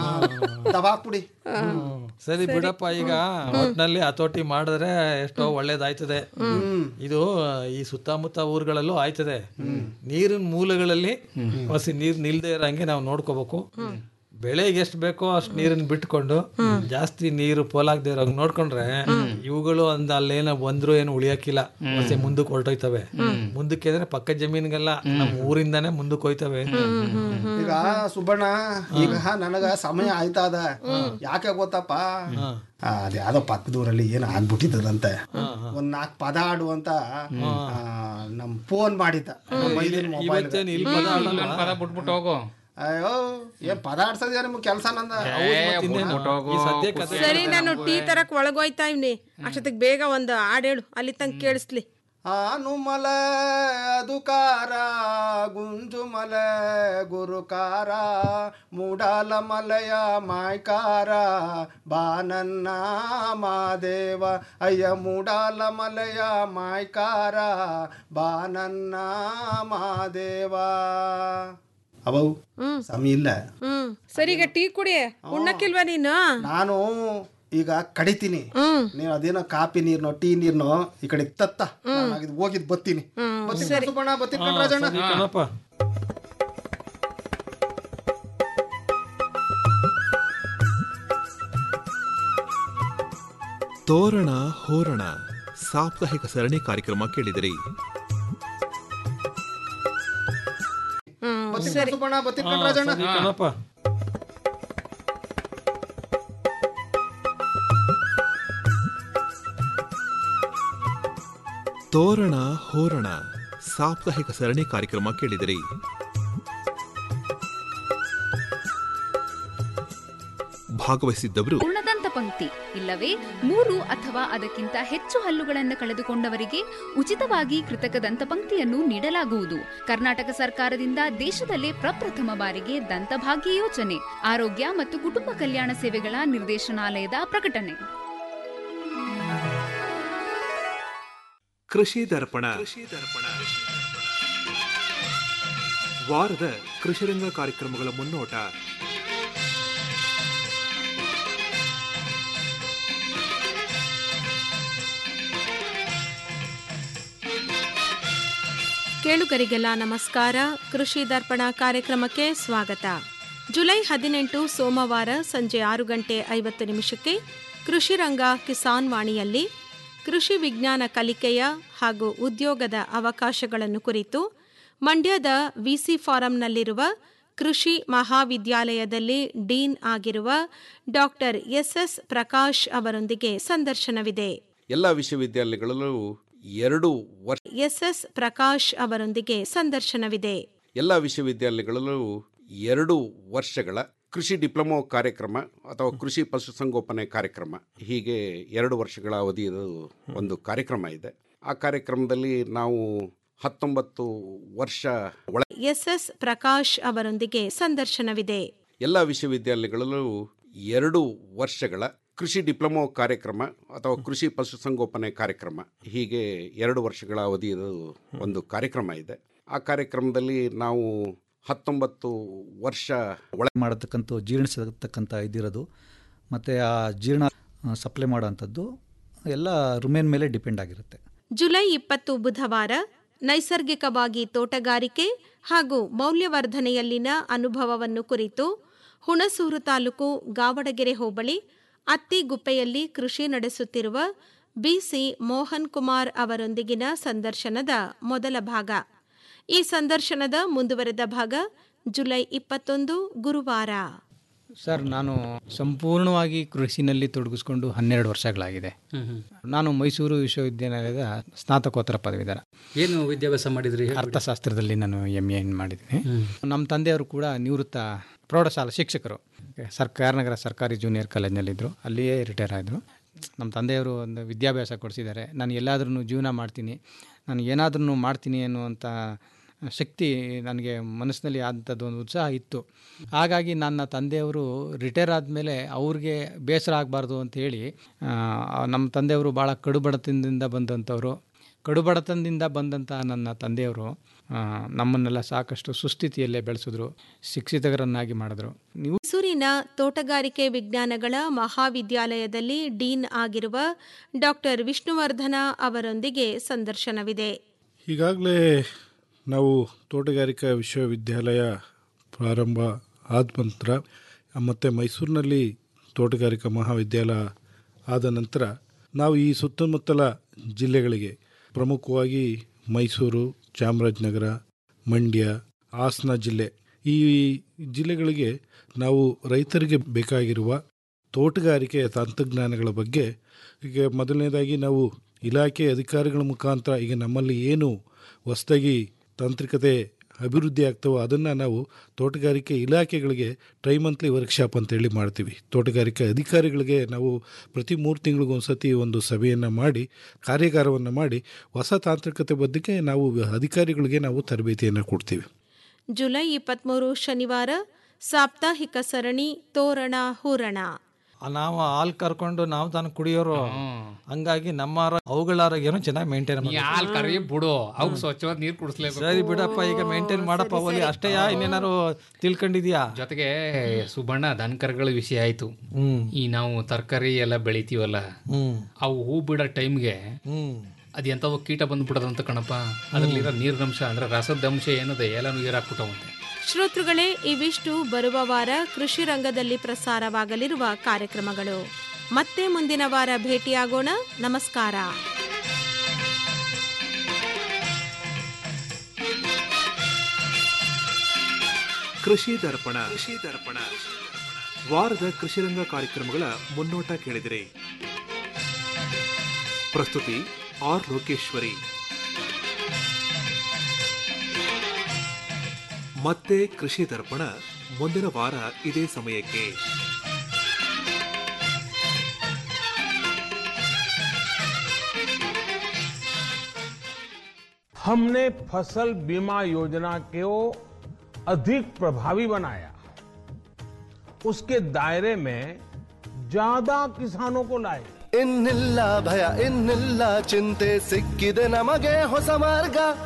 ದಬ ಹಾಕ್ಬಿಡಿ ಸರಿ ಬಿಡಪ್ಪ ಈಗ ಒಟ್ನಲ್ಲಿ ಹತೋಟಿ ಮಾಡಿದ್ರೆ ಎಷ್ಟೋ ಒಳ್ಳೇದಾಯ್ತದೆ ಇದು ಈ ಸುತ್ತಮುತ್ತ ಊರುಗಳಲ್ಲೂ ಆಯ್ತದೆ ನೀರಿನ ಮೂಲಗಳಲ್ಲಿ ಹೊಸಿ ನೀರ್ ನಿಲ್ದೇ ಇರಂಗೆ ನಾವು ನೋಡ್ಕೋಬೇಕು ಬೆಳೆಗೆ ಎಷ್ಟು ಬೇಕೋ ಅಷ್ಟು ನೀರನ್ನ ಬಿಟ್ಕೊಂಡು ಜಾಸ್ತಿ ನೀರು ಪೋಲಾಗದೆ ಇರೋ ನೋಡ್ಕೊಂಡ್ರೆ ಇವುಗಳು ಅಂದ ಅಲ್ಲೇನೋ ಬಂದ್ರು ಏನು ಉಳಿಯಕ್ಕಿಲ್ಲ ಮತ್ತೆ ಮುಂದಕ್ಕೆ ಹೊರಟೋಯ್ತವೆ ಮುಂದಕ್ಕೆ ಅಂದ್ರೆ ಪಕ್ಕ ಜಮೀನಿಗೆಲ್ಲ ನಮ್ಮ ಊರಿಂದಾನೇ ಮುಂದಕ್ಕೆ ಹೋಯ್ತವೆ ಈಗ ಸುಬ್ಬಣ್ಣ ಈಗ ನನಗ ಸಮಯ ಆಯ್ತಾದ ಯಾಕೆ ಗೊತ್ತಪ್ಪ ಆ, ಅದ್ಯಾವ್ದೋ ಪಕ್ಕದೂರಲ್ಲಿ ಏನು ಆಗ್ಬಿಟ್ಟಿದ್ದದಂತೆ ಒಂದ್ ನಾಲ್ಕು ಪದ ಆಡು ಅಂತ ಆ, ನಮ್ ಫೋನ್ ಮಾಡಿದ್ದ ನಮ್ಮ ಮೈಲಿನ ಮೊಬೈಲ್ ಇವತ್ತೇನು ಇಲ್ಲಿ ಪದ ಆಡಲ್ವಾ? ಇಲ್ಲೊಂದ್ ಪದ ಬಿಟ್ಬಿಟ್ಟು ಹೋಗು ಅಯ್ಯೋ ಏನ್ ಪದ ಆಡ್ಸೋದ್ಯಾ ನಿಮ್ಗೆ ಕೆಲಸ ನಂದ ಬಿಟ್ಬಿಟ್ಟು ಹೋಗು ಈ ಸದ್ಯಕ್ಕೆ ಅದೇ ಸರಿ ನಾನು ಟೀ ತರಕ್ ಒಳಗೋಯ್ತಾ ಇವ್ನಿ ಅಷ್ಟೊತ್ತಿಗೆ ಬೇಗ ಒಂದು ಹಾಡೇಳು ಅಲ್ಲಿ ತನಕ ಕೇಳಿಸ್ಲಿ ಹನುಮಲೆ ಅದುಕಾರ ಗುಂಜುಮಲೆ ಗುರುಕಾರ ಮೂಡಾಲ ಮಲೆಯ ಮಾಯ್ಕಾರ ಬಾನನ್ನ ಮಾದೇವ ಅಯ್ಯ ಮೂಡಾಲ ಮಲೆಯ ಮಾಯ್ಕಾರ ಬಾನನ್ನ ಮಾದೇವ ಅವವು ಸಮಯ ಇಲ್ಲ ಹ್ಮ್ ಸರಿ ಈಗ ಟೀ ಕುಡಿ ಉಣ್ಣಕ್ಕಿಲ್ವಾ ನೀನು ನಾನು ಈಗ ಕಡಿತೀನಿ ನೀನು ಅದೇನೋ ಕಾಪಿ ನೀರ್ನೋ ಟೀ ನೀರ್ನೋ ಈ ಕಡೆ ತತ್ತ ನಾನು ಹೋಗಿದ್ ಬತ್ತೀನಿ ಬತ್ತೀನಿ ಸುಬ್ಬಣ್ಣ ಬತ್ತೀನಿ ಕಣ್ ರಾಜಣ್ಣ ಸರಿ ಕಣಪ್ಪ ತೋರಣ ಹೋರಣ ಸಾಪ್ತಾಹಿಕ ಸರಣಿ ಕಾರ್ಯಕ್ರಮ ಕೇಳಿದಿರಿ ಬತ್ತೀನಿ ಸುಬ್ಬಣ್ಣ ಬತ್ತೀನಿ ಕಣ್ ರಾಜಣ್ಣ ಸರಿ ಕಣಪ್ಪ ತೋರಣ ಹೋರಣ ಸಾಪ್ತಾಹಿಕ ಸರಣಿ ಕಾರ್ಯಕ್ರಮ ಕೇಳಿದಿರಿ ಭಾಗವಹಿಸಿದ್ದವರು ಪೂರ್ಣದಂತ ಪಂಕ್ತಿ ಇಲ್ಲವೇ ಮೂರು ಅಥವಾ ಅದಕ್ಕಿಂತ ಹೆಚ್ಚು ಹಲ್ಲುಗಳನ್ನು ಕಳೆದುಕೊಂಡವರಿಗೆ ಉಚಿತವಾಗಿ ಕೃತಕ ದಂತಪಂಕ್ತಿಯನ್ನು ನೀಡಲಾಗುವುದು ಕರ್ನಾಟಕ ಸರ್ಕಾರದಿಂದ ದೇಶದಲ್ಲೇ ಪ್ರಪ್ರಥಮ ಬಾರಿಗೆ ದಂತಭಾಗ್ಯ ಯೋಜನೆ ಆರೋಗ್ಯ ಮತ್ತು ಕುಟುಂಬ ಕಲ್ಯಾಣ ಸೇವೆಗಳ ನಿರ್ದೇಶನಾಲಯದ ಪ್ರಕಟಣೆ ಕೃಷಿ ದರ್ಪಣ ವಾರದ ಕೃಷಿರಂಗ ಕಾರ್ಯಕ್ರಮಗಳ ಮುನ್ನೋಟ ಕೇಳುಗರಿಗೆಲ್ಲ ನಮಸ್ಕಾರ ಕೃಷಿ ದರ್ಪಣ ಕಾರ್ಯಕ್ರಮಕ್ಕೆ ಸ್ವಾಗತ ಜುಲೈ ಹದಿನೆಂಟು ಸೋಮವಾರ ಸಂಜೆ ಆರು ಗಂಟೆ ಐವತ್ತು ನಿಮಿಷಕ್ಕೆ ಕೃಷಿ ರಂಗ ಕಿಸಾನ್ ವಾಣಿಯಲ್ಲಿ ಕೃಷಿ ವಿಜ್ಞಾನ ಕಲಿಕೆಯ ಹಾಗೂ ಉದ್ಯೋಗದ ಅವಕಾಶಗಳನ್ನು ಕುರಿತು ಮಂಡ್ಯದ ವಿಸಿ ಫಾರಂನಲ್ಲಿರುವ ಕೃಷಿ ಮಹಾವಿದ್ಯಾಲಯದಲ್ಲಿ ಡೀನ್ ಆಗಿರುವ ಡಾಕ್ಟರ್ ಎಸ್ಎಸ್ ಪ್ರಕಾಶ್ ಅವರೊಂದಿಗೆ ಸಂದರ್ಶನವಿದೆ ಎಲ್ಲ ವಿಶ್ವವಿದ್ಯಾಲಯಗಳಲ್ಲೂ ಎರಡು ವರ್ಷ ಎಸ್ಎಸ್ ಪ್ರಕಾಶ್ ಅವರೊಂದಿಗೆ ಸಂದರ್ಶನವಿದೆ ಎಲ್ಲ ವಿಶ್ವವಿದ್ಯಾಲಯಗಳಲ್ಲೂ ಎರಡು ವರ್ಷಗಳ ಕೃಷಿ ಡಿಪ್ಲೊಮೊ ಕಾರ್ಯಕ್ರಮ ಅಥವಾ ಕೃಷಿ ಪಶುಸಂಗೋಪನೆ ಕಾರ್ಯಕ್ರಮ ಹೀಗೆ ಎರಡು ವರ್ಷಗಳ ಅವಧಿಯ ಒಂದು ಕಾರ್ಯಕ್ರಮ ಇದೆ ಆ ಕಾರ್ಯಕ್ರಮದಲ್ಲಿ ನಾವು ಹತ್ತೊಂಬತ್ತು ವರ್ಷ ಒಳ ಎಸ್ಎಸ್ ಪ್ರಕಾಶ್ ಅವರೊಂದಿಗೆ ಸಂದರ್ಶನವಿದೆ ಎಲ್ಲ ವಿಶ್ವವಿದ್ಯಾಲಯಗಳಲ್ಲೂ ಎರಡು ವರ್ಷಗಳ ಕೃಷಿ ಡಿಪ್ಲೊಮೊ ಕಾರ್ಯಕ್ರಮ ಅಥವಾ ಕೃಷಿ ಪಶುಸಂಗೋಪನೆ ಕಾರ್ಯಕ್ರಮ ಹೀಗೆ ಎರಡು ವರ್ಷಗಳ ಅವಧಿಯ ಒಂದು ಕಾರ್ಯಕ್ರಮ ಇದೆ ಆ ಕಾರ್ಯಕ್ರಮದಲ್ಲಿ ನಾವು ಹತ್ತೊಂಬತ್ತು ವರ್ಷ ಒಳ ಮಾಡತಕ್ಕಂಥ ಜೀರ್ಣಿಸತಕ್ಕಂಥ ಇದಿರೋದು ಮತ್ತು ಆ ಜೀರ್ಣ ಸಪ್ಲೈ ಮಾಡೋವಂಥದ್ದು ಎಲ್ಲ ರುಮೇನ್ ಮೇಲೆ ಡಿಪೆಂಡ್ ಆಗಿರುತ್ತೆ ಜುಲೈ ಇಪ್ಪತ್ತು ಬುಧವಾರ ನೈಸರ್ಗಿಕವಾಗಿ ತೋಟಗಾರಿಕೆ ಹಾಗೂ ಮೌಲ್ಯವರ್ಧನೆಯಲ್ಲಿನ ಅನುಭವವನ್ನು ಕುರಿತು ಹುಣಸೂರು ತಾಲೂಕು ಗಾವಡಗೆರೆ ಹೋಬಳಿ ಅತ್ತಿಗುಪ್ಪೆಯಲ್ಲಿ ಕೃಷಿ ನಡೆಸುತ್ತಿರುವ ಬಿಸಿ ಮೋಹನ್ ಕುಮಾರ್ ಅವರೊಂದಿಗಿನ ಸಂದರ್ಶನದ ಮೊದಲ ಭಾಗ ಈ ಸಂದರ್ಶನದ ಮುಂದುವರೆದ ಭಾಗ ಜುಲೈ ಇಪ್ಪತ್ತೊಂದು ಗುರುವಾರ ಸರ್ ನಾನು ಸಂಪೂರ್ಣವಾಗಿ ಕೃಷಿನಲ್ಲಿ ತೊಡಗಿಸ್ಕೊಂಡು ಹನ್ನೆರಡು ವರ್ಷಗಳಾಗಿದೆ ನಾನು ಮೈಸೂರು ವಿಶ್ವವಿದ್ಯಾನಿಲಯದ ಸ್ನಾತಕೋತ್ತರ ಪದವೀಧರ ಏನು ವಿದ್ಯಾಭ್ಯಾಸ ಮಾಡಿದ್ರಿ ಅರ್ಥಶಾಸ್ತ್ರದಲ್ಲಿ ನಾನು ಎಮ್ ಎನ್ ಮಾಡಿದ್ದೀನಿ ನಮ್ಮ ತಂದೆಯವರು ಕೂಡ ನಿವೃತ್ತ ಪ್ರೌಢಶಾಲಾ ಶಿಕ್ಷಕರು ಸರ್ಕಾರ ನಗರ ಸರ್ಕಾರಿ ಜೂನಿಯರ್ ಕಾಲೇಜ್ನಲ್ಲಿದ್ದರು ಅಲ್ಲಿಯೇ ರಿಟೈರ್ ಆದರು ನಮ್ಮ ತಂದೆಯವರು ಒಂದು ವಿದ್ಯಾಭ್ಯಾಸ ಕೊಡಿಸಿದ್ದಾರೆ ನಾನು ಎಲ್ಲಾದ್ರೂ ಜೀವನ ಮಾಡ್ತೀನಿ ನಾನು ಏನಾದ್ರೂ ಮಾಡ್ತೀನಿ ಅನ್ನುವಂಥ ಶಕ್ತಿ ನನಗೆ ಮನಸ್ಸಿನಲ್ಲಿ ಆದಂಥದ್ದು ಒಂದು ಉತ್ಸಾಹ ಇತ್ತು ಹಾಗಾಗಿ ನನ್ನ ತಂದೆಯವರು ರಿಟೈರ್ ಆದಮೇಲೆ ಅವ್ರಿಗೆ ಬೇಸರ ಆಗಬಾರ್ದು ಅಂತ ಹೇಳಿ ನಮ್ಮ ತಂದೆಯವರು ಭಾಳ ಕಡುಬಡತನದಿಂದ ಬಂದಂಥವ್ರು ಕಡುಬಡತನದಿಂದ ಬಂದಂಥ ನನ್ನ ತಂದೆಯವರು ನಮ್ಮನ್ನೆಲ್ಲ ಸಾಕಷ್ಟು ಸುಸ್ಥಿತಿಯಲ್ಲೇ ಬೆಳೆಸಿದ್ರು ಶಿಕ್ಷಿತರನ್ನಾಗಿ ಮಾಡಿದ್ರು ನೀವು ಮೈಸೂರಿನ ತೋಟಗಾರಿಕೆ ವಿಜ್ಞಾನಗಳ ಮಹಾವಿದ್ಯಾಲಯದಲ್ಲಿ ಡೀನ್ ಆಗಿರುವ ಡಾಕ್ಟರ್ ವಿಷ್ಣುವರ್ಧನ ಅವರೊಂದಿಗೆ ಸಂದರ್ಶನವಿದೆ ಈಗಾಗಲೇ ನಾವು ತೋಟಗಾರಿಕಾ ವಿಶ್ವವಿದ್ಯಾಲಯ ಪ್ರಾರಂಭ ಆದ ನಂತರ ಮತ್ತು ಮೈಸೂರಿನಲ್ಲಿ ತೋಟಗಾರಿಕಾ ಮಹಾವಿದ್ಯಾಲಯ ಆದ ನಂತರ ನಾವು ಈ ಸುತ್ತಮುತ್ತಲ ಜಿಲ್ಲೆಗಳಿಗೆ ಪ್ರಮುಖವಾಗಿ ಮೈಸೂರು ಚಾಮರಾಜನಗರ ಮಂಡ್ಯ ಹಾಸನ ಜಿಲ್ಲೆ ಈ ಜಿಲ್ಲೆಗಳಿಗೆ ನಾವು ರೈತರಿಗೆ ಬೇಕಾಗಿರುವ ತೋಟಗಾರಿಕೆಯ ತಂತ್ರಜ್ಞಾನಗಳ ಬಗ್ಗೆ ಈಗ ಮೊದಲನೇದಾಗಿ ನಾವು ಇಲಾಖೆ ಅಧಿಕಾರಿಗಳ ಮುಖಾಂತರ ಈಗ ನಮ್ಮಲ್ಲಿ ಏನು ಹೊಸದಾಗಿ ತಾಂತ್ರಿಕತೆ ಅಭಿವೃದ್ಧಿ ಆಗ್ತವೋ ಅದನ್ನು ನಾವು ತೋಟಗಾರಿಕೆ ಇಲಾಖೆಗಳಿಗೆ ಟ್ರೈ ಮಂತ್ಲಿ ವರ್ಕ್ಶಾಪ್ ಅಂತೇಳಿ ಮಾಡ್ತೀವಿ ತೋಟಗಾರಿಕೆ ಅಧಿಕಾರಿಗಳಿಗೆ ನಾವು ಪ್ರತಿ ಮೂರು ತಿಂಗಳಿಗೊಂದು ಒಂದು ಸತಿ ಒಂದು ಸಭೆಯನ್ನು ಮಾಡಿ ಕಾರ್ಯಾಗಾರವನ್ನು ಮಾಡಿ ಹೊಸ ತಾಂತ್ರಿಕತೆ ಬಗ್ಗೆ ನಾವು ಅಧಿಕಾರಿಗಳಿಗೆ ನಾವು ತರಬೇತಿಯನ್ನು ಕೊಡ್ತೀವಿ ಜುಲೈ ಇಪ್ಪತ್ತ್ಮೂರು ಶನಿವಾರ ಸಾಪ್ತಾಹಿಕ ಸರಣಿ ತೋರಣ ಹೂರಣ ನಾವು ಹಾಲು ಕರ್ಕೊಂಡು ನಾವು ತಾನು ಕುಡಿಯೋರು ಹಂಗಾಗಿ ನಮ್ಮ ಆರೋ- ಅವುಗಳ ಆರೋಗ್ಯನೂ ಚೆನ್ನಾಗಿ ಮೇಂಟೈನ್ ನೀ ಹಾಲ್ ಕರಿ ಬಿಡು ಅವ್ ಸ್ವಚ್ಛವಾದ ನೀರ್ ಕುಡಿಸ್ಲೇಬೇಕು ಸರಿ ಬಿಡಪ್ಪ ಈಗ ಮೇಂಟೈನ್ ಮಾಡಪ್ಪ ಒಲಿ ಅಷ್ಟೇ ಇನ್ನೇನಾರು ತಿಳ್ಕೊಂಡಿದ್ಯಾ ಜೊತೆಗೆ ಸುಬಣ್ಣ ದನಕರಗಳ ವಿಷಯ ಆಯ್ತು ಈ ನಾವು ತರಕಾರಿ ಎಲ್ಲ ಬೆಳಿತೀವಲ್ಲ ಹ್ಮ್ ಅವು ಹೂ ಬಿಡೋ ಟೈಮ್ಗೆ ಹ್ಮ್ ಅದ್ ಎಂತವ ಕೀಟ ಬಂದ್ಬಿಡದಂತ ಕಣಪ್ಪ ಅದ್ರಲ್ಲಿರೋ ನೀರಿನಂಶ ಅಂದ್ರೆ ರಸದ ಅಂಶ ಏನದೆ ಎಲ್ಲ ನೀರ್ ಹಾಕ್ಬಿಟ್ಟವಂತೆ ಶ್ರೋತೃಗಳೇ ಇವಿಷ್ಟು ಬರುವ ವಾರ ಕೃಷಿ ರಂಗದಲ್ಲಿ ಪ್ರಸಾರವಾಗಲಿರುವ ಕಾರ್ಯಕ್ರಮಗಳು ಮತ್ತೆ ಮುಂದಿನ ವಾರ ಭೇಟಿಯಾಗೋಣ ನಮಸ್ಕಾರ ಕೃಷಿ ದರ್ಪಣ ಕೃಷಿ ದರ್ಪಣ ವಾರದ ಕೃಷಿರಂಗ ಕಾರ್ಯಕ್ರಮಗಳ ಮುನ್ನೋಟ ಕೇಳಿದಿರಿ ಪ್ರಸ್ತುತಿ ಆರ್ ಲೋಕೇಶ್ವರಿ ಮತ್ತೆ ಕೃಷಿ ದರ್ಪಣ ಮುಂದಿನ ವಾರ ಇದೇ ಸಮಯಕ್ಕೆ हमने फसल बीमा योजना को अधिक प्रभावी बनाया उसके दायरे में ज्यादा किसानों को लाए ಇನ್ನಿಲ್ಲ ಭಯ ಇನ್ನಿಲ್ಲ ಚಿಂತೆ ಸಿಕ್ಕಿದೆ ನಮಗೆ ಹೊಸ ಮಾರ್ಗ